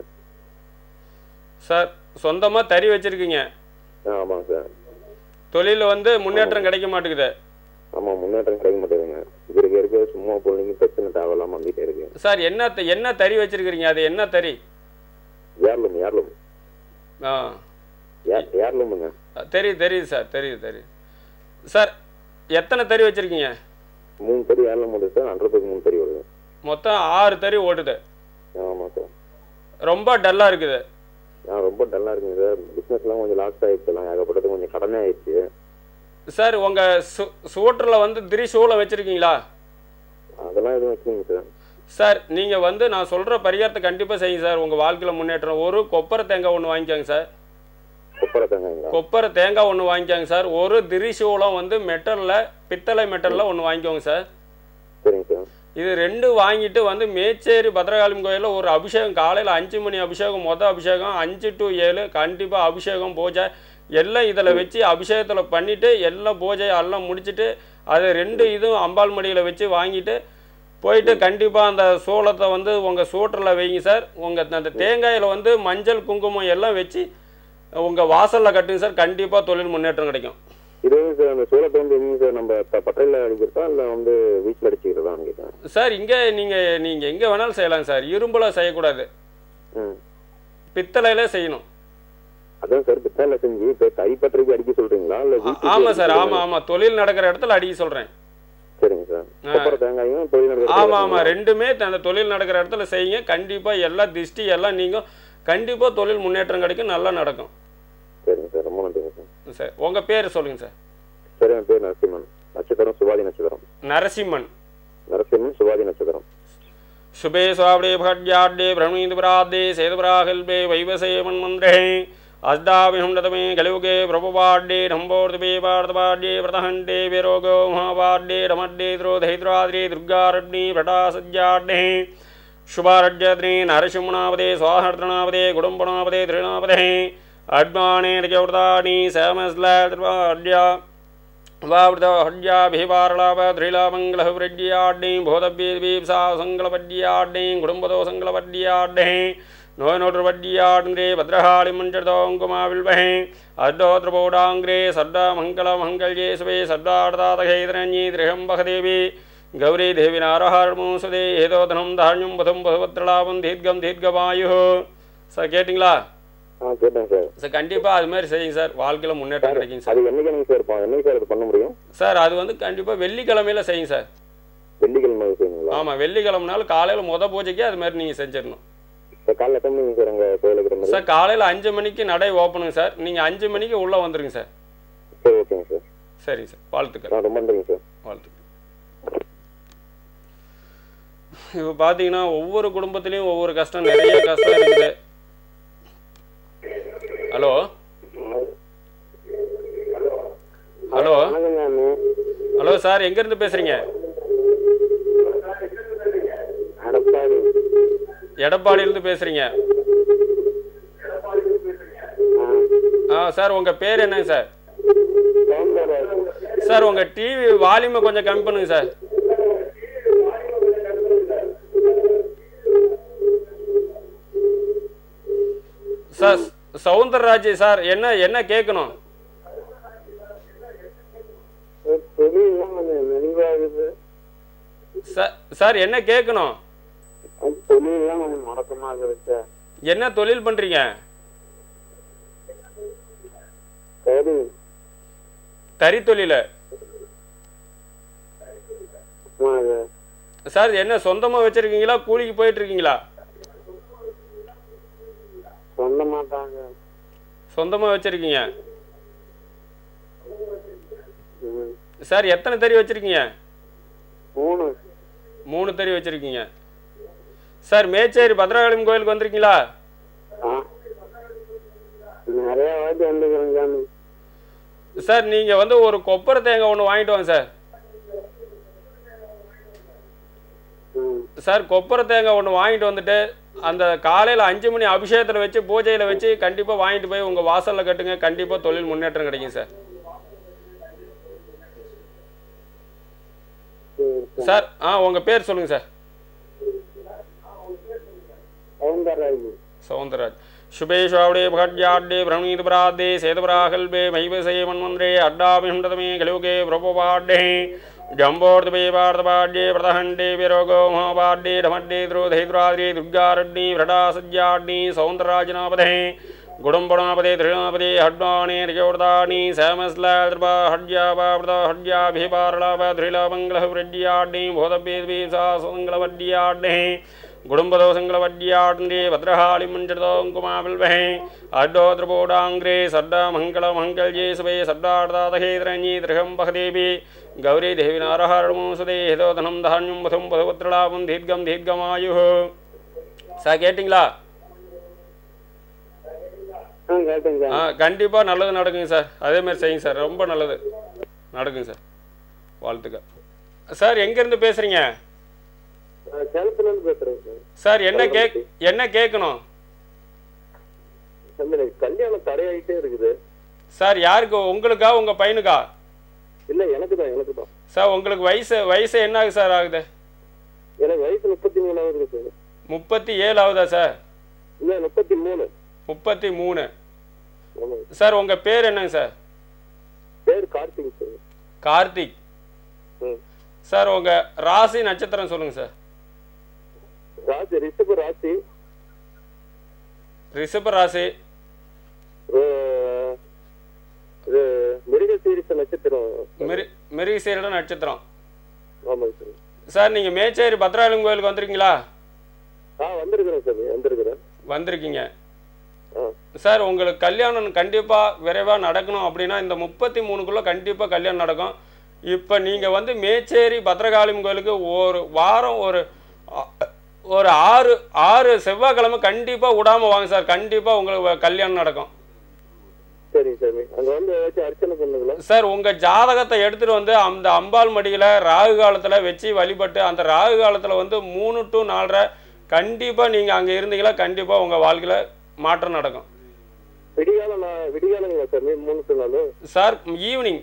சார் சொந்தமாக தறி வச்சுருக்கீங்க ஆ ஆமாங்க சார் தொழிலில் வந்து முன்னேற்றம் கிடைக்க மாட்டேங்குது ஆமாம் முன்னேற்றம் கிடைக்க மாட்டேங்குதுங்க இருக்க இருக்க சும்மா பிள்ளைங்க பிரச்சனை தேவையில்லாமல் வந்துட்டே இருக்கு சார் என்ன த- என்ன தறி வச்சிருக்கிறீங்க அது என்ன தறி ஏர்லும் ஏர்லும் ஆ ஏர் ஏர்லுமுங்க தெரியுது தெரியுது சார் தெரியுது தெரியுது சார் எத்தனை தறி வச்சிருக்கீங்க மூணு தறி ஏர்லும் வருது சார் அன்றதுக்கு மூணு தறி வருது மொத்தம் ஆறு தறி ஓடுது ஆமாம் சார் ரொம்ப டல்லாக இருக்குது ஆ ரொம்ப டல்லாக இருக்குங்க சார் பிஸ்னஸ்லாம் கொஞ்சம் லாஸ் ஆயிடுச்சுலாம் ஏகப்பட்டது கொஞ்சம் கடனே ஆயிடுச்சு சார் உங்கள் சு சூட்டரில் வந்து திரிசூலம் வச்சுருக்கீங்களா அதெல்லாம் எதுவும் வச்சுக்கோங்க சார் சார் நீங்கள் வந்து நான் சொல்கிற பரிகாரத்தை கண்டிப்பாக செய்யுங்க சார் உங்கள் வாழ்க்கையில் முன்னேற்றம் ஒரு கொப்பரை தேங்காய் ஒன்று வாங்கிக்கோங்க சார் கொப்பரை தேங்காய்ங்களா கொப்பரை தேங்காய் ஒன்று வாங்கிக்கோங்க சார் ஒரு திரிசூலம் வந்து மெட்டலில் பித்தளை மெட்டலில் ஒன்று வாங்கிக்கோங்க சார் சரிங்க சார் இது ரெண்டு வாங்கிட்டு வந்து மேச்சேரி பத்ரகாளியம்மன் கோயிலில் ஒரு அபிஷேகம் காலையில் அஞ்சு மணி அபிஷேகம் மொதல் அபிஷேகம் அஞ்சு டு ஏழு கண்டிப்பாக அபிஷேகம் பூஜை எல்லாம் இதில் வச்சு அபிஷேகத்தில் பண்ணிவிட்டு எல்லாம் பூஜை எல்லாம் முடிச்சுட்டு அது ரெண்டு இதுவும் அம்பாள் மடியில் வச்சு வாங்கிட்டு போயிட்டு கண்டிப்பாக அந்த சோளத்தை வந்து உங்கள் சூட்டரில் வைங்க சார் உங்கள் அந்த தேங்காயில் வந்து மஞ்சள் குங்குமம் எல்லாம் வச்சு உங்கள் வாசலில் கட்டுங்க சார் கண்டிப்பாக தொழில் முன்னேற்றம் கிடைக்கும் இது வந்து சார் அந்த சோளத்தை வந்து எங்க சார் நம்ம ப- பட்டையில அடிக்கிறதா இல்லை வந்து வீட்டில் அடிச்சுக்கிறதான்னு கேட்டேன் சார் இங்கே நீங்கள் நீங்கள் எங்கே வேணாலும் செய்யலாம் சார் இரும்பில் செய்யக்கூடாது ம் பித்தளையில செய்யணும் அதான் சார் பித்தால செஞ்சு இப்ப கைப்பற்றக்கு அடிக்க சொல்றீங்களா இல்ல வீட்டுக்கு ஆமாம் அடிக்க சார் சொல்றீங்களா? ஆமாம் ஆமாம் தொழில் நடக்கிற இடத்துல அடிக்க சொல்கிறேன் சரிங்க சார் கொப்பரை தேங்காயும் தொழில் நடக்கிற ஆமாம் இடத்துல ஆமாம் ரெண்டுமே அந்த தொழில் நடக்கிற இடத்துல செய்யுங்க கண்டிப்பாக எல்லா திஷ்டி எல்லாம் நீங்கள் கண்டிப்பாக தொழில் முன்னேற்றம் கிடைக்கும் நல்லா நடக்கும் சரிங்க சார் ரொம்ப நன்றிங்க சார் சார் உங்கள் பேர் சொல்லுங்கள் சார் சரி என் பேர் நரசிம்மன் நட்சத்திரம் சுவாதி நட்சத்திரம் நரசிம்மன் நரசிம்மன் சுவாதி நட்சத்திரம் शुभे स्वावडे भट्याड्डे भ्रमणीतिपराद्दे सेतुपराकल्पे वैवसे मन्मन्त्रे अस्दाविहुण्डतमे कलियुगे प्रभुपाड्डे ढम्बोर्दपे पार्थपाड्डे व्रतहण्डे विरोगो महापाड्डे रमड्डे द्रोधैद्राद्रे दुर्गारड्डे भटासज्जाड्डे शुभारड्यद्रे नरसिंहणापदे स्वाहर्तृणापदे कुटुम्बणापदे त्रिणापदे अड्माणे रजवृतानि श्यामस्लाड्या வாவிரதஹட்யாபிபாரலாபத்ரிலாமங்கலஹுவிரட்யாட்டையும் போதபீபீப்சா சங்கலபட்யாட்டையும் குடும்பதோ சங்கலபட்யாட்டையும் நோய் நோற்று வட்டியாடுங்கிரே பத்ரகாளி மஞ்சதோங்குமாவில்வகை அர்டோத்ரபோடாங்கிரே சர்டா மங்கள மங்கள்யே சுவே சர்டாடதாதகைதரஞ்சி திரகம்பகதேவி கௌரி தேவி நாரஹாரமூசுதே ஏதோதனம் தாரியம் புதம் புதவத்ரலாபம் தீர்க்கம் தீர்க்கமாயு சார் கேட்டிங்களா ஆ கேட்டேன் சார் சார் கண்டிப்பாக அது மாதிரி செய்யுங்க சார் வாழ்க்கையில் முன்னேற்றம் கிடைக்கும் சார் அது என்னைக்கு எனக்கு சார் பா- என்னைக்கு சார் இது பண்ண முடியும் சார் அது வந்து கண்டிப்பாக வெள்ளிக்கிழமையில செய்யுங்க சார் வெள்ளிக்கிழமை செய்யுங்களா ஆமாம் வெள்ளிக்கிழமைனாலும் காலையில் முத பூஜைக்கு அது மாதிரி நீங்கள் செஞ்சிடணும் சார் காலைல எத்தனை மணிக்கு சார் அங்கே கோயில் இருக்கிற மாதிரி சார் காலையில் அஞ்சு மணிக்கு நடை ஓப்பனுங்க சார் நீங்கள் அஞ்சு மணிக்கு உள்ளே வந்துருங்க சார் சரி ஓகேங்க சார் சரிங்க சார் வாழ்த்துக்கள் ஆ ரொம்ப நன்றிங்க சார் வாழ்த்துக்கள் இப்போ பார்த்தீங்கன்னா ஒவ்வொரு குடும்பத்துலேயும் ஒவ்வொரு கஷ்டம் நிறைய கஷ்டம் இருக்குது ஹலோ ஹலோ வணக்கங்க ஹலோ சார் எங்கேருந்து பேசுகிறீங்க அடப்பாடி எடப்பாடியிலேருந்து பேசுகிறீங்க ஆ சார் உங்கள் பேர் என்னங்க சார் சார் உங்கள் டிவி வால்யூமை கொஞ்சம் கம்மி பண்ணுங்க சார் சார் சவுந்தரராஜ் சார் என்ன என்ன கேட்கணும் தொழிலாம் கொஞ்சம் மெலிவாகுது சார் சார் என்ன கேட்கணும் தொழிலாம் கொஞ்சம் முடக்கமாக சார் என்ன தொழில் பண்ணுறீங்க சரி தறி தொழில ஆமாங்க சார் என்ன சொந்தமாக வச்சுருக்கீங்களா கூலிக்கு போயிட்டு இருக்கீங்களா சொல்ல மாட்டாங்க சொந்தமாக வச்சுருக்கீங்க ம். சார் எத்தனை தறி வச்சுருக்கீங்க மூணு மூணு தறி வச்சுருக்கீங்க சார் மேச்சேரி பத்ரகாளியம் கோயிலுக்கு வந்திருக்கீங்களா ஆ நிறைய வாட்டி வந்துக்கிறேன் சாமி சார் நீங்கள் வந்து ஒரு கொப்பரை தேங்காய் ஒன்று வாங்கிட்டு வாங்க சார் ம் சார் கொப்பரை தேங்காய் ஒன்று வாங்கிட்டு வந்துட்டு அந்த காலையில் அஞ்சு மணி அபிஷேகத்தில் வச்சு பூஜையில் வச்சு கண்டிப்பாக வாங்கிட்டு போய் உங்கள் வாசலில் கட்டுங்க கண்டிப்பாக தொழில் முன்னேற்றம் கிடைக்கும் சார் சரி சார் ஆ உங்கள் பேர் சொல்லுங்கள் சார் சவுந்தரராஜ் சௌந்தரராஜ் शुभे श्रावणे भट्याड्डे भ्रमणीतपराद्धे सेतपराकल्पे महीपसे मन्वन्द्रे अड्डाभिषण्डतमे कलियुगे प्रभुपाड्डे जम्बोर्दपे पार्थपाड्ये व्रतहण्डे विरोगो महापाड्डे ढमड्डे द्रोधैद्राद्रे दुर्गारड्डी व्रटासज्जाड्डी सौन्दरराजनापदे गुडम्बणापदे त्रिणापदे हड्वाणे रिजोर्दानि श्यामस्लाद्रपा हड्यापावृत हड्याभिपारलाप त्रिलामङ्गलः वृड्याड्डे बोधभेद्वे सा सङ्गलवड्याड्डे குடும்பதோஷங்களவட்யாண்டே பத்ரஹாளி மஞ்சதோங்குமாவில்வகை அட்டோத்ரபோடாங்கிரே சர்டா மங்கள மங்கள்யே சுபே சர்டார்தாதகேதரஞ்சி திரகம் பகதேவி கௌரி தேவி நாரஹாரணமோசுதே ஹேதோதனம் தானியம் மதும் பதுபத்ரலாபம் தீர்க்கம் தீர்க்கமாயு சார் கேட்டிங்களா ஆ கேட்டேங்க ஆ சார் கண்டிப்பாக நல்லது நடக்குங்க சார் அதே மாதிரி செய்யுங்க சார் ரொம்ப நல்லது நடக்குங்க சார் வாழ்த்துக்கள் சார் எங்கேருந்து பேசுகிறீங்க சேலத்துலேருந்து பேசுகிறேங்க சார் சார் என்ன கேக் என்ன கேட்கணும் சாமி எனக்கு கல்யாணம் தடையாயிட்டே இருக்குது சார் யாருக்கு உங்களுக்கா உங்கள் பையனுக்கா இல்லை எனக்கு தான் எனக்கு தான் சார் உங்களுக்கு வயசு வயசு என்ன ஆகுது சார் ஆகுது எனக்கு வயசு முப்பத்தி மூணாவது சார் முப்பத்தி ஏழு ஆகுதா சார் இல்லை முப்பத்தி மூணு முப்பத்தி மூணு ஆமாங்க சார் உங்கள் பேர் என்னங்க சார் பேர் கார்த்திக் சார் கார்த்திக் ம் சார் உங்கள் ராசி நட்சத்திரம் சொல்லுங்கள் சார் ராசி ரிஷப ராசி ரிஷப ராசி ரோ- இது மிருக சீரிச நட்சத்திரம் மிரி மிருகசீரிட நட்சத்திரம் ஆமாங்க சார் சார் நீங்கள் மேச்சேரி பத்ராலயம் கோயிலுக்கு வந்திருக்கீங்களா ஆ வந்திருக்கிறேன் சாமி வந்திருக்கிறேன் வந்திருக்கீங்க ஆ சார் உங்களுக்கு கல்யாணம் கண்டிப்பாக விரைவாக நடக்கணும் அப்படின்னா இந்த முப்பத்தி மூணுக்குள்ளே கண்டிப்பாக கல்யாணம் நடக்கும் இப்போ நீங்கள் வந்து மேச்சேரி பத்ரகாளியம் கோயிலுக்கு ஒரு வாரம் ஒரு அ- ஒரு ஆறு ஆறு செவ்வாய்க்கிழமை கண்டிப்பாக விடாமல் வாங்க சார் கண்டிப்பாக உங்களுக்கு கல்யாணம் நடக்கும் சரிங்க சாமி அங்க வந்து ஏதாச்சும் அர்ச்சனை பண்ணுங்களா சார் உங்கள் ஜாதகத்தை எடுத்துகிட்டு வந்து அந்த அம்பாள் மடியில் ராகு காலத்தில் வச்சு வழிபட்டு அந்த ராகு காலத்தில் வந்து மூணு டு நாலரை கண்டிப்பாக நீங்கள் அங்கே இருந்தீங்களா கண்டிப்பாக உங்கள் வாழ்க்கையில் மாற்றம் நடக்கும் விடிகாலம் நான் விடிகாலங்களா சாமி மூணு டு நாலு சார் ஈவினிங்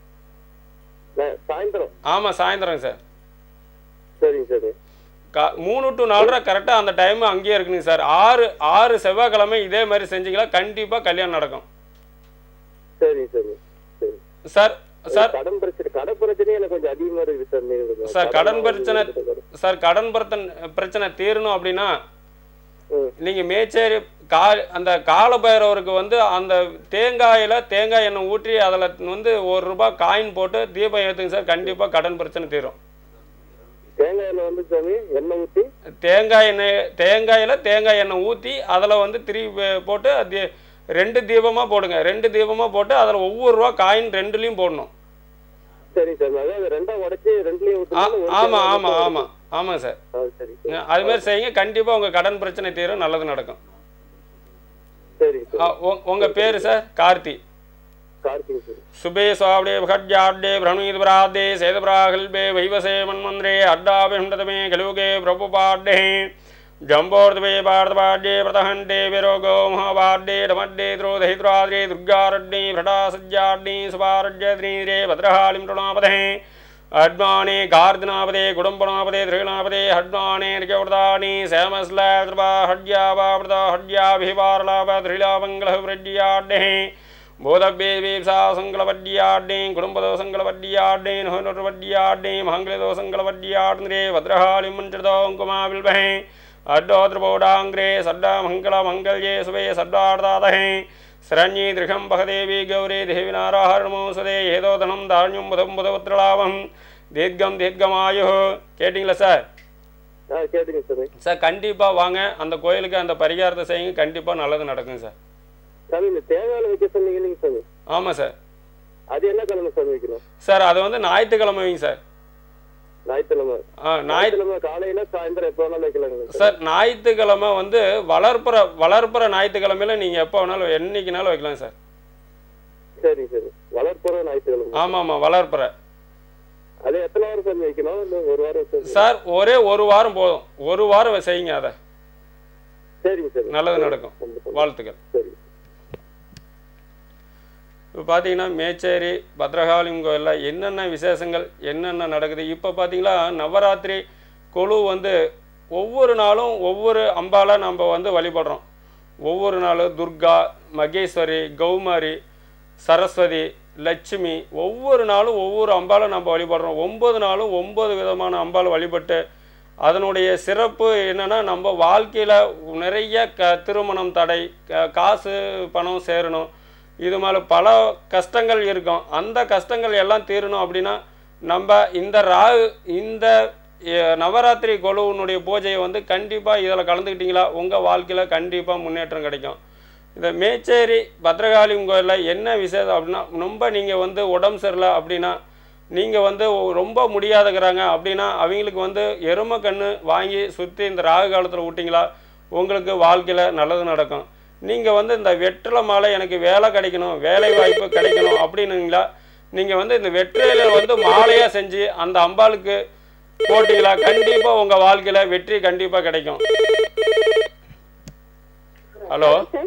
நான் சாயந்தரம் ஆமாம் சாயந்தரம் சார் சரிங்க சரி கா மூணு டு நாலரை கரெக்டாக அந்த டைம் அங்கேயே இருக்குங்க சார் ஆறு ஆறு செவ்வாய்க்கிழமை இதே மாதிரி செஞ்சீங்களா கண்டிப்பாக கல்யாணம் நடக்கும் சரிங்க சரி சரி சார் சார் கடன் பிரச்சனை கடன் பிரச்சனையே எனக்கு கொஞ்சம் அதிகமா இருக்குது சார் நீங்க சார் கடன் பிரச்சனை சார் கடன் பிரச்சனை பிரச்சனை தீரணும் அப்படின்னா ம். நீங்கள் மேச்சேரி கா அந்த காலபைரவருக்கு வந்து அந்த தேங்காயில் தேங்காய் எண்ணெய் ஊற்றி அதில் வந்து ஒரு ரூபாய் காயின் போட்டு தீபம் ஏற்றுங்க சார் கண்டிப்பாக கடன் பிரச்சனை தீரும் தேங்காயில வந்து சாமி எண்ணெய் ஊத்தி தேங்காய் எண்ணெய் தேங்காயில் தேங்காய் எண்ணெய் ஊற்றி அதில் வந்து திரி போட்டு அது ரெண்டு தீபமாக போடுங்க ரெண்டு தீபமாக போட்டு அதில் ஒவ்வொரு ரூபா காயின் ரெண்டுலேயும் போடணும் சரிங்க சார் அதாவது ரெண்டா உடைச்சு ரெண்டுலயும் ஆ ஊத்துனாலும் ஒரு ஆமாம் தேங்காய் ஆமாம் மட்டும் ஆமாம் ஆமாம் சார் ஆ, சரி அது மாதிரி செய்யுங்க கண்டிப்பாக உங்கள் கடன் பிரச்சனை தீரும் நல்லது நடக்கும் சரிங்க ஆ, சார் உ- உங்க பேரு சார் கார்த்தி கார்த்திகை சார் சுபே சுவாப்டே भगज्जाड्डे भ्रणीतपराधे सेतपराकल्पे वैवसे मन्मन्द्रे अड्डाभिषण्डतमे कलुगे प्रभुपाड्डे जम्बोर्दवे पार्थपाड्ये प्रतहण्डे विरोगो महापाड्डे डमड्डे द्रोदहिद्राद्रे दुर्गारड्डे भ्रटासज्जाड्डे सुपारड्यद्रीरे भद्रहालिं प्रणोपदे अड्माने गार्दनापदे कुडुम्बनापदे दृगणापदे हड्माने निजवृतानि श्यामस्लाद्रपा हड्यावावृता हड्याभिवारलाप द्रिलामङ्गलः वृड्याड्डे போதபேவேசா சங்கலவட்டியாடே குடும்பதோ சங்கலவட்டியாடே நுகர்வட்டியாடே மங்களதோ சங்கலவட்டியாடே வத்ரஹாளி மஞ்சதோங்குமாவில்பஹே அட்டோத்ரபோடாங்கிரே சட்டா மங்கள மங்கள்யே சுவே சட்டார்தாதஹே சரண்யே திருகம் பகதேவி கௌரி தேவி நாராயணமோசதே ஏதோ தனம் தாழ்யம் புதம் புதபுத்திரலாபம் தீர்க்கம் தீர்க்கமாயு கேட்டிங்களா சார் ஆ கேட்டுங்க சாமி சார் கண்டிப்பாக வாங்க அந்த கோயிலுக்கு அந்த பரிகாரத்தை செய்யுங்க கண்டிப்பாக நல்லது நடக்கும் சார் சாமி இந்த தேங்காயில வைக்க சொன்னீங்க இல்லைங்க சாமி ஆமாம் சார் அது என்ன கிழமை சாமி வைக்கணும் சார் அது வந்து ஞாயிற்றுக்கிழமை வைங்க சார் ஞாயிற்றுக்கிழமை ஆ ஞாயிற்று ஞாயிற்றுக்கிழமை காலையில சாயந்தரம் எப்போ வேணாலும் வைக்கலாங்களா சார் சார் ஞாயிற்றுக்கிழமை வந்து வளர்ப்புற வளர்ப்புற ஞாயிற்றுக்கிழமையில நீங்கள் எப்போ வேணாலும் என்னைக்குனாலும் வைக்கலாம் சார் சரி சரி வளர்ப்புற ஞாயிற்றுக்கிழமை ஆமாம் ஆமாம் வளர்ப்புற அது எத்தனை வாரம் சாமி வைக்கணும் இல்லை ஒரு வாரம் வச்சு சார் ஒரே ஒரு வாரம் போதும் ஒரு வாரம் செய்யுங்க அதை சரிங்க சார் நல்லது நடக்கும் வாழ்த்துக்கள் சரி இப்போ பார்த்தீங்கன்னா மேச்சேரி பத்ரகாளியம் கோயிலில் என்னென்ன விசேஷங்கள் என்னென்ன நடக்குது இப்போ பார்த்தீங்களா நவராத்திரி குழு வந்து ஒவ்வொரு நாளும் ஒவ்வொரு அம்பாலை நம்ம வந்து வழிபடுறோம் ஒவ்வொரு நாளும் துர்கா மகேஸ்வரி கௌமாரி சரஸ்வதி லட்சுமி ஒவ்வொரு நாளும் ஒவ்வொரு அம்பாலை நம்ம வழிபடுறோம் ஒன்பது நாளும் ஒன்பது விதமான அம்பாலை வழிபட்டு அதனுடைய சிறப்பு என்னன்னா நம்ம வாழ்க்கையில் நிறைய க திருமணம் தடை க- காசு பணம் சேரணும் இது மாதிரி பல கஷ்டங்கள் இருக்கும் அந்த கஷ்டங்கள் எல்லாம் தீரணும் அப்படின்னா நம்ம இந்த ராகு இந்த எ- நவராத்திரி குழுவினுடைய பூஜையை வந்து கண்டிப்பாக இதில் கலந்துக்கிட்டீங்களா உங்கள் வாழ்க்கையில் கண்டிப்பாக முன்னேற்றம் கிடைக்கும் இந்த மேச்சேரி பத்ரகாளியம் கோயிலில் என்ன விசேஷம் அப்படின்னா ரொம்ப நீங்கள் வந்து உடம்பு சரியில்லை அப்படின்னா நீங்கள் வந்து ஒ- ரொம்ப முடியாதுங்கிறாங்க அப்படின்னா அவங்களுக்கு வந்து எருமை கன்று வாங்கி சுற்றி இந்த ராகு காலத்தில் விட்டிங்களா உங்களுக்கு வாழ்க்கையில் நல்லது நடக்கும் நீங்கள் வந்து இந்த வெற்றிலை மாலை எனக்கு வேலை கிடைக்கணும் வேலை வாய்ப்பு கிடைக்கணும் அப்படின்னுங்களா நீங்கள் வந்து இந்த வெற்றிலையில வந்து மாலையாக செஞ்சு அந்த அம்பாளுக்கு போட்டிங்களா கண்டிப்பாக உங்கள் வாழ்க்கையில் வெற்றி கண்டிப்பாக கிடைக்கும் ஹலோ சார்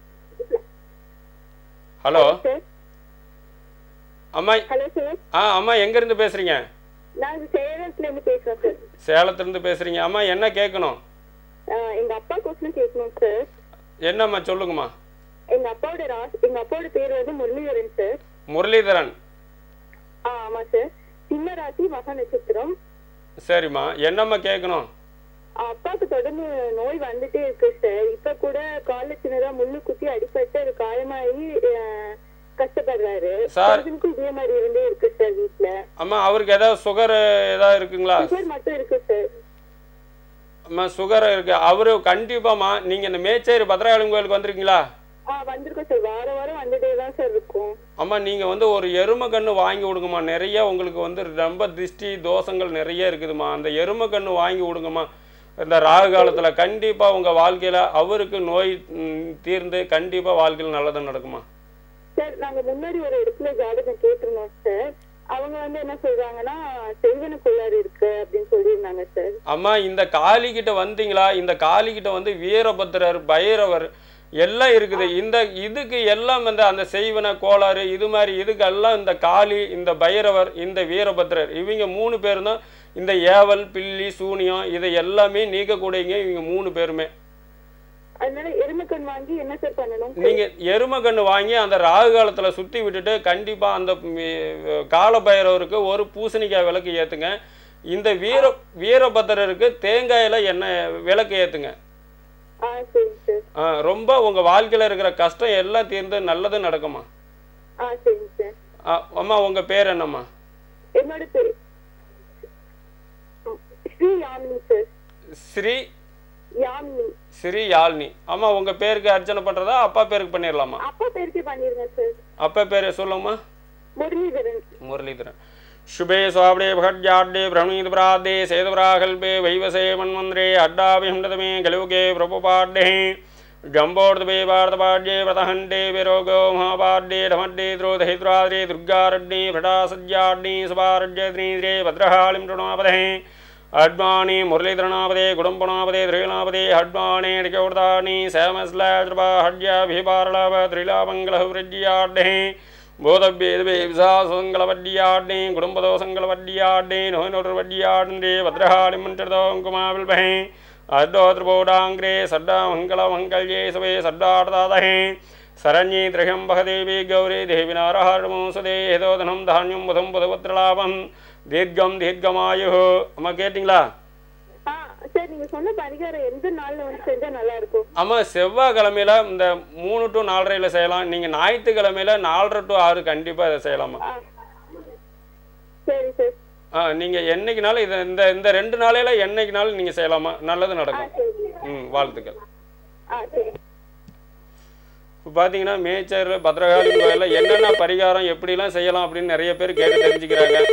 ஹலோ சார் அம்மா ஹலோ சார் ஆ அம்மா எங்கேருந்து பேசுகிறீங்க நாங்க சேலத்துல இருந்து பேசுறோம் சார் சேலத்துலேருந்து பேசுகிறீங்க அம்மா என்ன கேட்கணும் ஆஹ் எங்க அப்பா கொஸ்டின் கேட்கணும் சார் என்னம்மா சொல்லுங்கம்மா எங்க அப்பாவோட ராசி எங்க அப்பாவோட பேர் வந்து முரளிதரன் சார் முரளிதரன் ஆ ஆமா சார் சிம்ம ராசி மகா நட்சத்திரம் சரிம்மா என்னம்மா கேட்கணும் அப்பாவுக்கு தொடர்ந்து நோய் வந்துட்டே இருக்கு சார் இப்ப கூட கால்ல சின்னதா முள்ளு குத்தி அடிபட்டு அது காயமாயி அஹ், கஷ்டப்படுறாரு சார். பையனுக்கும் இதே மாதிரி இருந்தே இருக்கு சார் வீட்ல அம்மா அவருக்கு ஏதாவது சுகர் ஏதாவது இருக்குங்களா சுகர் மட்டும் இருக்கு சார் அம்மா சுகர் இருக்கு அவரு கண்டிப்பாம்மா நீங்க இந்த மேச்சேரி பத்ராயலம் கோயிலுக்கு வந்திருக்கீங்களா ஆ வந்திருக்கோம் சார் வார வாரம் வந்துட்டே தான் சார் இருக்கும் அம்மா நீங்க வந்து ஒரு எருமை கன்று வாங்கி விடுங்கம்மா நிறைய உங்களுக்கு வந்து ரொம்ப திருஷ்டி தோஷங்கள் நிறைய இருக்குதும்மா அந்த எருமை கன்று வாங்கி விடுங்கம்மா இந்த ராகு காலத்துல கண்டிப்பா உங்க வாழ்க்கையில அவருக்கு நோய் ம், தீர்ந்து கண்டிப்பா வாழ்க்கையில் நல்லது நடக்குமா சார் நாங்க முன்னாடி ஒரு இடத்துல ஜாதகம் கேட்டிருந்தோம் சார் அவங்க வந்து என்ன சொல்றாங்கன்னா செய்வன கோளாறு இருக்கு அப்படின்னு சொல்லியிருந்தாங்க சார் அம்மா இந்த காளிகிட்ட வந்தீங்களா இந்த காளிகிட்ட வந்து வீரபத்திரர் பைரவர் எல்லாம் இருக்குது இந்த இதுக்கு எல்லாம் வந்து அந்த செய்வன கோளாறு இது மாதிரி இதுக்கெல்லாம் இந்த காளி இந்த பைரவர் இந்த வீரபத்திரர் இவங்க மூணு பேரும் தான் இந்த ஏவல் பில்லி சூனியம் இதை எல்லாமே நீக்கக்கூடியங்க இவங்க மூணு பேருமே அதனால எருமைக்கண் வாங்கி என்ன சார் பண்ணணும் நீங்க எருமை கன்று வாங்கி அந்த ராகு காலத்துல சுத்தி விட்டுட்டு கண்டிப்பா அந்த ம், கால பைரவருக்கு ஒரு பூசணிக்காய் விளக்கு ஏத்துங்க இந்த வீர வீரபத்திரருக்கு தேங்காயில எண்ணெய் விளக்கு ஏத்துங்க ஆ சரிங்க சார் ஆ, ரொம்ப உங்க வாழ்க்கையில இருக்கிற கஷ்டம் எல்லாம் தீர்ந்து நல்லது நடக்குமா ஆ சரிங்க சார் ஆ, அம்மா உங்க பேர் என்னம்மா என்னோட பேர் ம், ஸ்ரீ யாமினி சார் ஸ்ரீ யாமினி ஸ்ரீ யாழ்னி அம்மா உங்க பேருக்கு அர்ச்சனை பண்றதா அப்பா பேருக்கு பண்ணிடலாமா அப்பா பேருக்கு பண்ணிருங்க சார் அப்பா பேரு சொல்லுங்கம்மா முரளிதரன் मुरलीधरन शुभे स्वावडे भट्याड्डे भ्रमणीत प्रादे सेतवराकल्पे वैवसे मन्वन्द्रे अड्डाभिहण्डतमे कलियुगे प्रभुपाड्डे जम्बोर्दवे वार्तपाड्ये व्रतहण्डे विरोगो महापाड्डे ढमड्डे द्रोधहिद्राद्रे दुर्गारड्डे भटासज्जाड्डे सुपारड्यद्रीद्रे भद्रहालिं ऋणापदे अड्वाणि मुरलीधरणापदे कुडुम्बणापदे ध्रीलापदे हड्वाणि टिकौर्दाणि श्यामस्लाज्रपा हड्याभिपारलाभ त्रिलामङ्गलः वृज्याड्डे போதபேதவே விசாசங்களவட்டியாடே குடும்பதோசங்களவட்டியாடே நோய் நொரு வட்டியாடே பத்ரஹாளி மன்றதோங்குமாவில்பகே அர்டோத்ரபோடாங்கிரே சட்டா மங்கள மங்கள்யே சவே சட்டாடதாதகே சரண்யே திரகம் பகதேவி கௌரி தேவி நாரஹாரமோசதே ஏதோதனம் தானியம் புதம் புதபத்ரலாபம் தீர்க்கம் தீர்க்கமாயு அம்மா கேட்டிங்களா ஆ சார் நீங்க சொன்ன பரிகாரம் எந்த நாள்ல வந்து செஞ்சா நல்லா இருக்கும் ஆமா செவ்வாய்க்கிழமையில இந்த மூணு டு நாலரையில செய்யலாம் நீங்க ஞாயிற்றுக்கிழமையில நாலரை டு ஆறு கண்டிப்பா இதை செய்யலாமா ஆ சரி சார் ஆ நீங்கள் என்னைக்குனாலும் இது இந்த இந்த ரெண்டு நாளையில என்னைக்குனாலும் நீங்கள் செய்யலாமா நல்லது ஆ நடக்கும் சரி ம் வாழ்த்துக்கள் ஆ சரி இப்போ பார்த்தீங்கன்னா மேச்சர் பத்ரகாளி கோயிலில் என்னென்ன பரிகாரம் எப்படிலாம் செய்யலாம் அப்படின்னு நிறைய பேர் கேட்டு தெரிஞ்சுக்கிறாங்க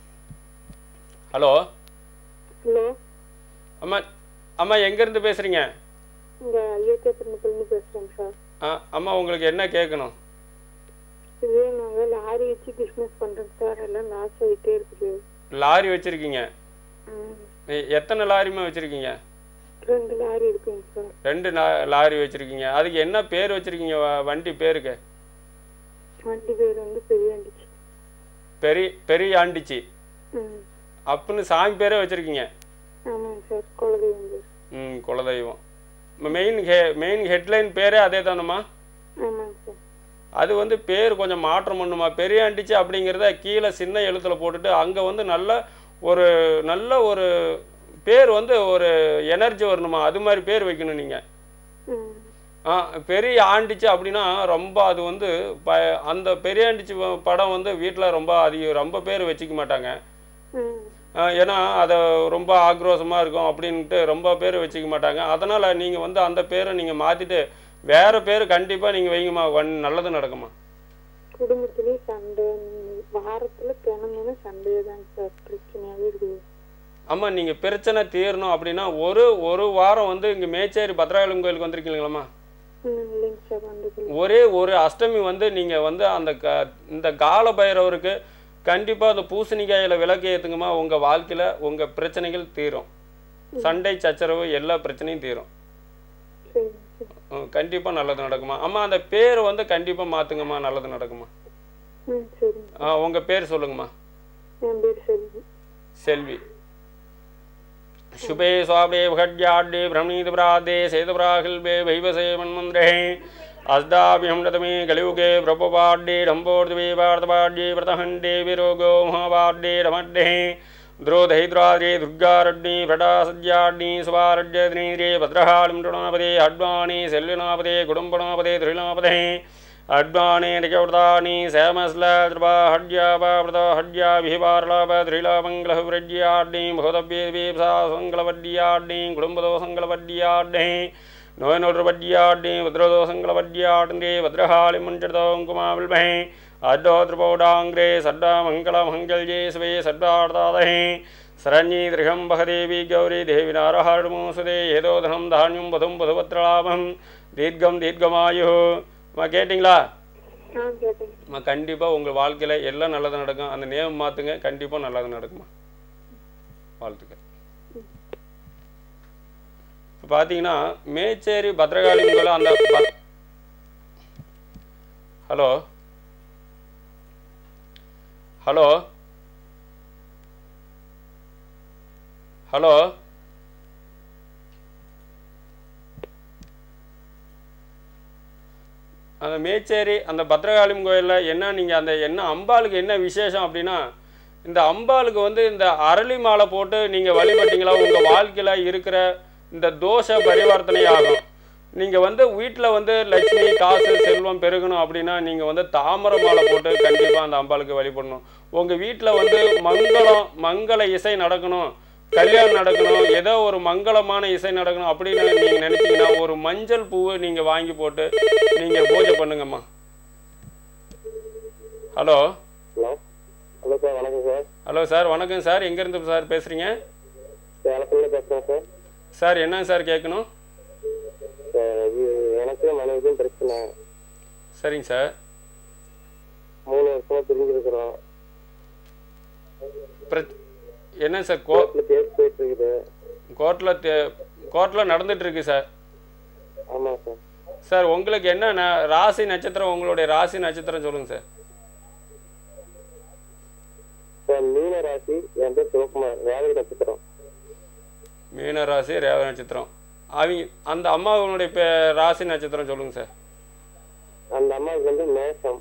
ஹலோ ஹலோ அம்மா அம்மா எங்கேருந்து பேசுகிறீங்க இங்க இயற்கை பிறந்தப்பள்ளி பேசுறேன் சார் ஆ அம்மா உங்களுக்கு என்ன கேட்கணும் இது நாங்க லாரி வச்சு பிசினஸ் பண்றோம் சார் எல்லாம் லாஸ் ஆயிட்டே இருக்குது லாரி வச்சுருக்கீங்க ம். எத்தனை லாரிமா வச்சுருக்கீங்க ரெண்டு லாரி இருக்குங்க சார் ரெண்டு லா- லாரி வச்சுருக்கீங்க அதுக்கு என்ன பேர் வச்சுருக்கீங்க வண்டி பேருக்கு வண்டி பேர் வந்து பெரிய வண்டிச்சு பெரிய பெரிய ஆண்டிச்சி ம் அப்படின்னு சாமி பேரே வச்சுருக்கீங்க ஆமாங்க சார் குலதெய்வம் பேர் ம் குலதெய்வம் மெயின் ஹெ மெயின் ஹெட்லைன் பேரே அதே தானம்மா ஆமாங்க சார் அது வந்து பேர் கொஞ்சம் மாற்றம் பண்ணுமா பெரிய அண்டிச்சு அப்படிங்கிறத கீழே சின்ன எழுத்தில் போட்டுட்டு அங்கே வந்து நல்ல ஒரு நல்ல ஒரு பேர் வந்து ஒரு எனர்ஜி வரணுமா அது மாதிரி பேர் வைக்கணும் நீங்கள் ம் ஆ பெரிய ஆண்டிச்சு அப்படின்னா ரொம்ப அது வந்து ப அந்த பெரிய ஆண்டிச்சு ப- படம் வந்து வீட்டில் ரொம்ப அதிகம் ரொம்ப பேர் வச்சுக்க மாட்டாங்க ம் ஆ, ஏன்னா அதை ரொம்ப ஆக்ரோஷமாக இருக்கும் அப்படின்ட்டு ரொம்ப பேர் வச்சுக்க மாட்டாங்க அதனால் நீங்கள் வந்து அந்த பேரை நீங்கள் மாற்றிட்டு வேறு பேர் கண்டிப்பாக நீங்கள் வைங்கம்மா வன் நல்லது நடக்குமா குடும்பத்திலேயே சண்டை வாரத்துல தினமும் சண்டையே தாங்க சார் பிரச்சனையாவே இருக்குது அம்மா நீங்கள் பிரச்சனை தீரணும் அப்படின்னா ஒரு ஒரு வாரம் வந்து இங்கே மேச்சேரி பத்ராயலம் கோயிலுக்கு வந்திருக்கீங்களாம்மா ம் இல்லைங்க சார் வந்தது ஒரே ஒரு அஷ்டமி வந்து நீங்கள் வந்து அந்த க இந்த கால பைரவருக்கு கண்டிப்பாக அந்த பூசணிக்காயில் விளக்கு ஏற்றுங்கம்மா உங்கள் வாழ்க்கையில் உங்கள் பிரச்சனைகள் தீரும் சண்டை சச்சரவு எல்லா பிரச்சனையும் தீரும் சரி சரி கண்டிப்பாக நல்லது நடக்குமா அம்மா அந்த பேர் வந்து கண்டிப்பாக மாற்றுங்கம்மா நல்லது நடக்குமா ம் சரிங்க ஆ உங்கள் பேர் சொல்லுங்கம்மா என் பேர் செல்வி செல்வி शुभे स्वाभे भगड्याड्डे भ्रमणीतपराधे सेतपराकल्पे वैवसे मन्मन्द्रे अस्दाभिहंडतमे कलियुगे प्रपपाड्डे डम्बोर्दवे वार्तपाड्डे व्रतहण्डे विरोगो महापाड्डे रमड्डे द्रोधैद्राद्रे दुर्गारड्णी भटासज्याड्णी सुवारड्यद्नीरे भद्रहालिं ऋणापदे अड्वाणि शल्यनापदे कुटुम्बनापदे त्रिनापदे अड्वाणि निकवृतानि श्यामस्लाद्रवा हड्यापावृता हड्या विहिवारलाप त्रिलामङ्गलहुव्रज्याड्णी भूतव्येसा सङ्गलवड्याड्णी कुटुम्बदोसङ्गलवड्याड्णी நோய்நொற்றுபட்யாட்டி வத்ரதோசங்களபட்யாட்டே வத்ரஹாளி முன்சிடதோங்குமாவில்மஹே அட்டோத்ருபௌடாங்கிரே சட்டாமங்கலமங்கல்யே சிவே சட்டார்த்தாதஹே சரண்யீ திருகம் பகதேவி கௌரி தேவி நாரஹாடுமோசுதே ஏதோதனம் தானியம் பதும் பதுபத்ரலாபம் தீர்க்கம் தீர்க்கமாயு அம்மா கேட்டிங்களா ஆ கேட்டேன் அம்மா கண்டிப்பாக உங்கள் வாழ்க்கையில் எல்லாம் நல்லது நடக்கும் அந்த நேம் மாற்றுங்க கண்டிப்பாக நல்லது நடக்குமா வாழ்த்துக்கள் இப்போ பார்த்தீங்கன்னா மேச்சேரி பத்ரகாளிங்குள்ள அந்த பத்- ஹலோ ஹலோ ஹலோ அந்த மேச்சேரி அந்த பத்ரகாளியம் கோயிலில் என்ன நீங்கள் அந்த என்ன அம்பாளுக்கு என்ன விசேஷம் அப்படின்னா இந்த அம்பாளுக்கு வந்து இந்த அரளி மாலை போட்டு நீங்கள் வழிபட்டீங்களா உங்கள் வாழ்க்கையில் இருக்கிற இந்த தோஷ பரிவர்த்தனை ஆகும் நீங்கள் வந்து வீட்டில் வந்து லட்சுமி காசு செல்வம் பெருகணும் அப்படின்னா நீங்கள் வந்து தாமரை மாலை போட்டு கண்டிப்பாக அந்த அம்பாளுக்கு வழிபடணும் உங்கள் வீட்டில் வந்து மங்களம் மங்கள இசை நடக்கணும் கல்யாணம் நடக்கணும் ஏதோ ஒரு மங்களமான இசை நடக்கணும் அப்படின்னு நீங்கள் நினச்சிங்கன்னா ஒரு மஞ்சள் பூவை நீங்கள் வாங்கி போட்டு நீங்கள் பூஜை பண்ணுங்கம்மா ஹலோ ஹலோ ஹலோ சார் வணக்கம் சார் ஹலோ சார் வணக்கம் சார் எங்கேருந்து சார் பேசுகிறீங்க சேலத்துல பேசுகிறேன் சார் சார் என்னங்க சார் கேட்கணும் சார் இது எனக்கு மனைவிக்கும் பிரச்சனை சரிங்க சார் மூணு வருஷமா பிரிஞ்சிருக்கிறோம் பிர- என்ன சார் கோ கோர்ட்டில் கேஸ் போயிட்டு இருக்குது கோர்ட்டில் கோர்ட்டில் நடந்துட்டு இருக்கு சார் ஆமாம் சார் சார் உங்களுக்கு என்ன ந- ராசி நட்சத்திரம் உங்களுடைய ராசி நட்சத்திரம் சொல்லுங்கள் சார் சார் மீன ராசி என் பேர் சிவகுமார் வேலை நட்சத்திரம் மீன ராசி ரேவ நட்சத்திரம் அவங்க அந்த அம்மாவுடைய பே ராசி நட்சத்திரம் சொல்லுங்கள் சார் அந்த அம்மாவுக்கு வந்து மேஷம்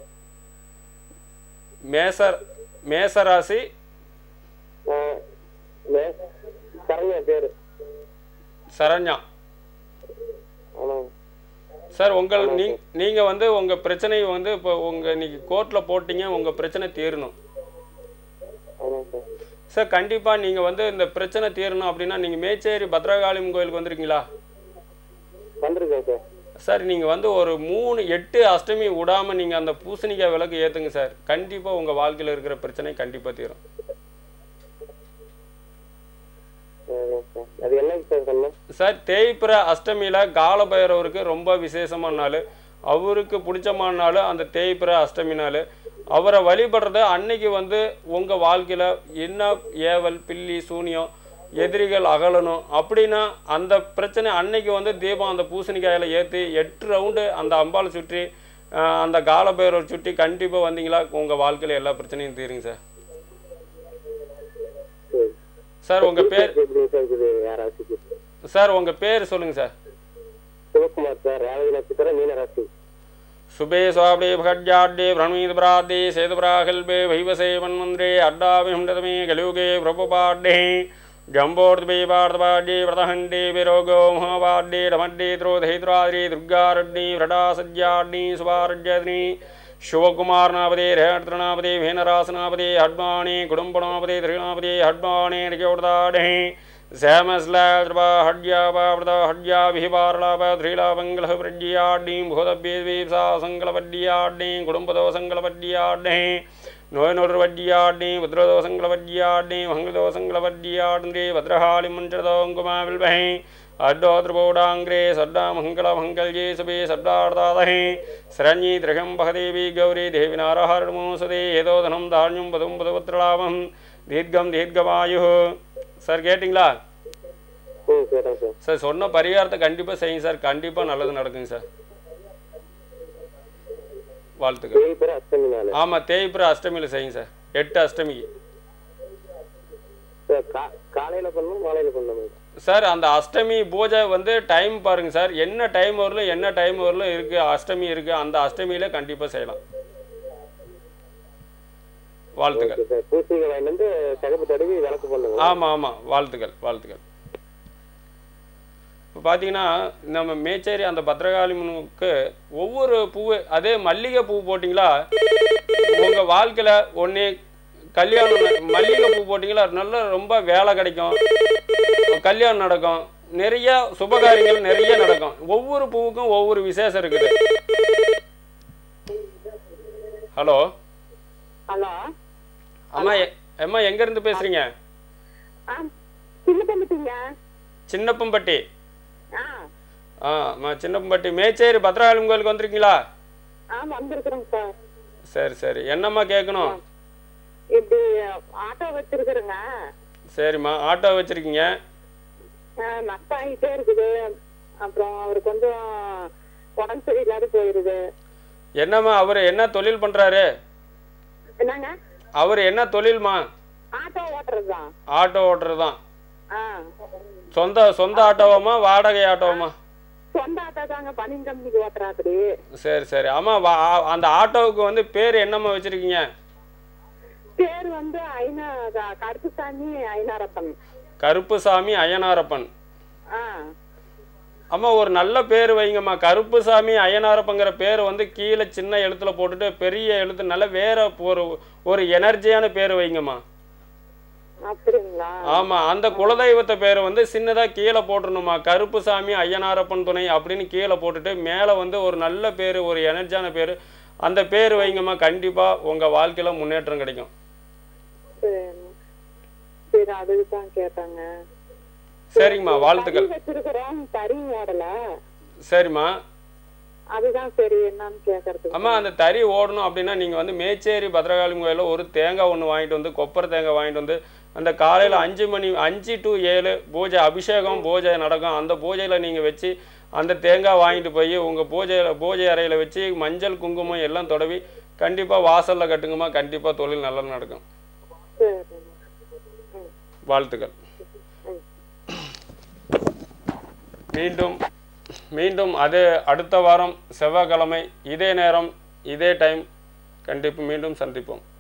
மேசர் மேச ராசி ஆஹ், மேஷ சரண்யா பேர் சரண்யா ஆமாம் சார் உங்கள் நீ நீங்கள் வந்து உங்கள் பிரச்சனையை வந்து இப்போ உங்கள் இன்னைக்கு கோர்ட்டில் போட்டீங்க உங்கள் பிரச்சனை தீரணும் ஆமாம் சார் சார் கண்டிப்பாக நீங்கள் வந்து இந்த பிரச்சனை தீரணும் அப்படின்னா நீங்கள் மேச்சேரி பத்ரகாளியம் கோயிலுக்கு வந்திருக்கீங்களா வந்திருக்கேன் சார் சார் நீங்கள் வந்து ஒரு மூணு எட்டு அஷ்டமி விடாமல் நீங்கள் அந்த பூசணிக்காய் விளக்கு ஏற்றுங்க சார் கண்டிப்பாக உங்கள் வாழ்க்கையில் இருக்கிற பிரச்சனை கண்டிப்பாக தீரும் சரிங்க சார் அது என்னைக்கு சார் சொன்னேன் சார் தேய்பிர அஷ்டமியில் காலபைரவருக்கு ரொம்ப விசேஷமான நாள் அவருக்கு பிடிச்சமான நாள் அந்த தேய்பிர அஷ்டமி நாள் அவரை வழிபடுறது அன்னைக்கு வந்து உங்கள் வாழ்க்கையில் என்ன ஏவல் பில்லி சூனியம் எதிரிகள் அகலணும் அப்படின்னா அந்த பிரச்சனை அன்னைக்கு வந்து தீபம் அந்த பூசணிக்காயில் ஏற்றி எட்டு ரவுண்டு அந்த அம்பாளை சுற்றி ஆஹ், அந்த காலபைரவர் சுற்றி கண்டிப்பாக வந்தீங்களா உங்கள் வாழ்க்கையில் எல்லா பிரச்சனையும் தீருங்க சார் சரி சார் உங்கள் பேர் எப்படி சார் இருக்குது யார் ராசிக்கு சார் உங்கள் பேர் சொல்லுங்கள் சார் சிவகுமார் சார் ரேவதி நட்சத்திரம் மீன ராசி शुभे स्वावडे भगड्याड्डे भ्रणमीतपराद्दे सेतपराकल्पे वैवसे मन्मन्द्रे अड्डाभिहण्डतमे कलियुगे प्रभुपाड्डे जम्बोर्द्वे पार्थपाड्डे व्रतहण्डे विरोगो महापाड्डे रमड्डे त्रोधैत्राद्रे दुर्गारड्डे व्रटासज्जाड्डे सुवारज्यद्नि शिवकुमारनापदे रेहर्तृनापदे भेनरासनापदे हड्वाणे कुडुम्बनापदे त्रिनापदे हड्वाणे निकोडदाडे श्यामस्लाद्रवा हड्यापावृता हड्या विहिवारलाप त्रिलापङ्गलः प्रज्याड्डीं भूतभ्येसा सङ्कलपड्याड्डीं कुटुम्बदोसङ्कलपड्याड्डे நோய்நொற்றுவட்டியாட்டி புத்திரதோசங்களவட்டியாட்டி மங்களதோசங்களவட்டியாட்டே பத்ரஹாளி மஞ்சதோங்குமாவில்வகை அட்டோத்ருபோடாங்கிரே சட்டாமங்கலமங்கல்யே சுபே சட்டார்த்தாதகை சரண்யி திரகம் பகதேவி கௌரி தேவி நாரஹாரணமோசதே ஏதோதனம் தானியம் பதும் பதுபத்ரலாபம் தீர்க்கம் தீர்க்கமாயு சார் கேட்டிங்களா ம் சரிங்க சார் சார் சொன்ன பரிகாரத்தை கண்டிப்பாக செய்யுங்க சார் கண்டிப்பாக நல்லது நடக்குங்க சார் வாழ்த்துக்கள் ஏழு பேர் அஷ்டமி நாள் ஆமாம் தேய்பிர அஷ்டமியில் செய்யுங்க சார் எட்டு அஷ்டமிக்கு சார் கா காலையில் பண்ணணும் மாலையில் பண்ணணும் சார் அந்த அஷ்டமி பூஜை வந்து டைம் பாருங்க சார் என்ன டைம் வரலும் என்ன டைம் வரலும் இருக்குது அஷ்டமி இருக்குது அந்த அஷ்டமியில் கண்டிப்பாக செய்யலாம் வாழ்த்துக்கள் ஓகே சார் பூசணிக்காய் வாங்கிட்டு வந்து சிகப்பு தடவி விளக்கு பண்ணுங்க ஆமாம் ஆமாம் வாழ்த்துக்கள் வாழ்த்துக்கள் இப்போ பார்த்தீங்கன்னா நம்ம மேச்சேரி அந்த பத்ரகாளி முனுக்கு ஒவ்வொரு பூவு அதே மல்லிகை பூ போட்டிங்களா உங்கள் வாழ்க்கையில் ஒன்றே கல்யாணம் ந- மல்லிகை பூ போட்டிங்களா நல்ல ரொம்ப வேலை கிடைக்கும் கல்யாணம் நடக்கும் நிறைய சுபகாரியங்கள் நிறைய நடக்கும் ஒவ்வொரு பூவுக்கும் ஒவ்வொரு விசேஷம் இருக்குது ஹலோ ஹலோ அம்மா எ- அம்மா எங்கேருந்து பேசுகிறீங்க ஆ சின்ன பண்ணிட்டீங்க சின்னப்பம்பட்டி ஆ ஆ அம்மா சின்னப்பம்பட்டி மேச்சேரி பத்ரகாளி கோயிலுக்கு வந்திருக்கீங்களா ஆ வந்திருக்கிறோங்க சார் சரி சரி என்னம்மா கேட்கணும் இப்படி ஆட்டோ வச்சிருக்கிறேங்க சரிம்மா ஆட்டோ வச்சுருக்கீங்க ஆ, நஷ்டம் ஆகிட்டே இருக்குது அப்புறம் அவர் கொஞ்சம் உடம்பு சரியில்லாத போயிருது என்னம்மா அவர் என்ன தொழில் பண்ணுறாரு என்னங்க அவர் என்ன தொழில்மா ஆட்டோ ஓட்டுறது தான் ஆட்டோ ஓட்டுறது தான் ஆ சொந்த சொந்த ஆட்டோவாம்மா வாடகை ஆட்டோவாம்மா சொந்த ஆட்டோ தாங்க பனியன் கம்பெனிக்கு ஓட்டுறாப்படி சரி சரி ஆமாம் வா ஆ- அந்த ஆட்டோவுக்கு வந்து பேர் என்னம்மா வச்சுருக்கீங்க பேர் வந்து ஐநா க- கருப்புசாமி ஐநாரப்பன் கருப்புசாமி அய்யனாரப்பன் ஆ அம்மா ஒரு நல்ல பேர் வைங்கம்மா கருப்புசாமி அய்யனாரப்பங்கிற பேர் வந்து கீழே சின்ன எழுத்துல போட்டுட்டு பெரிய எழுத்து நல்ல வேற ஒரு ஒரு எனர்ஜியான பேர் வைங்கம்மா அப்படிங்களா ஆமா அந்த குலதெய்வத்தை பேரை வந்து சின்னதா கீழே போட்டுருணுமா கருப்புசாமி ஐயனாரப்பன் துணை அப்படின்னு கீழே போட்டுட்டு மேலே வந்து ஒரு நல்ல பேர் ஒரு எனர்ஜியான பேர் அந்த பேர் வைங்கம்மா கண்டிப்பா உங்க வாழ்க்கையில முன்னேற்றம் கிடைக்கும் சரி சரி அதுக்கு தான் கேட்டாங்க சரிங்கம்மா வாழ்த்துக்கள் தறி வச்சிருக்கிறோம் தறி ஓடல சரிம்மா அதுதான் சரி என்னன்னு கேட்கறதுக்கு அம்மா அந்த தறி ஓடணும் அப்படின்னா நீங்கள் வந்து மேச்சேரி பத்ரகாளி கோயிலில் ஒரு தேங்காய் ஒன்று வாங்கிட்டு வந்து கொப்பரை தேங்காய் வாங்கிட்டு வந்து அந்த காலையில் அஞ்சு மணி அஞ்சு டு ஏழு பூஜை அபிஷேகம் பூஜை நடக்கும் அந்த பூஜையில் நீங்கள் வச்சு அந்த தேங்காய் வாங்கிட்டு போய் உங்கள் பூஜையில் பூஜை அறையில் வச்சு மஞ்சள் குங்குமம் எல்லாம் தொடவி கண்டிப்பாக வாசலில் கட்டுங்கம்மா கண்டிப்பாக தொழில் நல்லா நடக்கும் சரி ம் வாழ்த்துக்கள் ம் மீண்டும் மீண்டும் அது அடுத்த வாரம் செவ்வாய்க்கிழமை இதே நேரம் இதே டைம் கண்டிப்பாக மீண்டும் சந்திப்போம்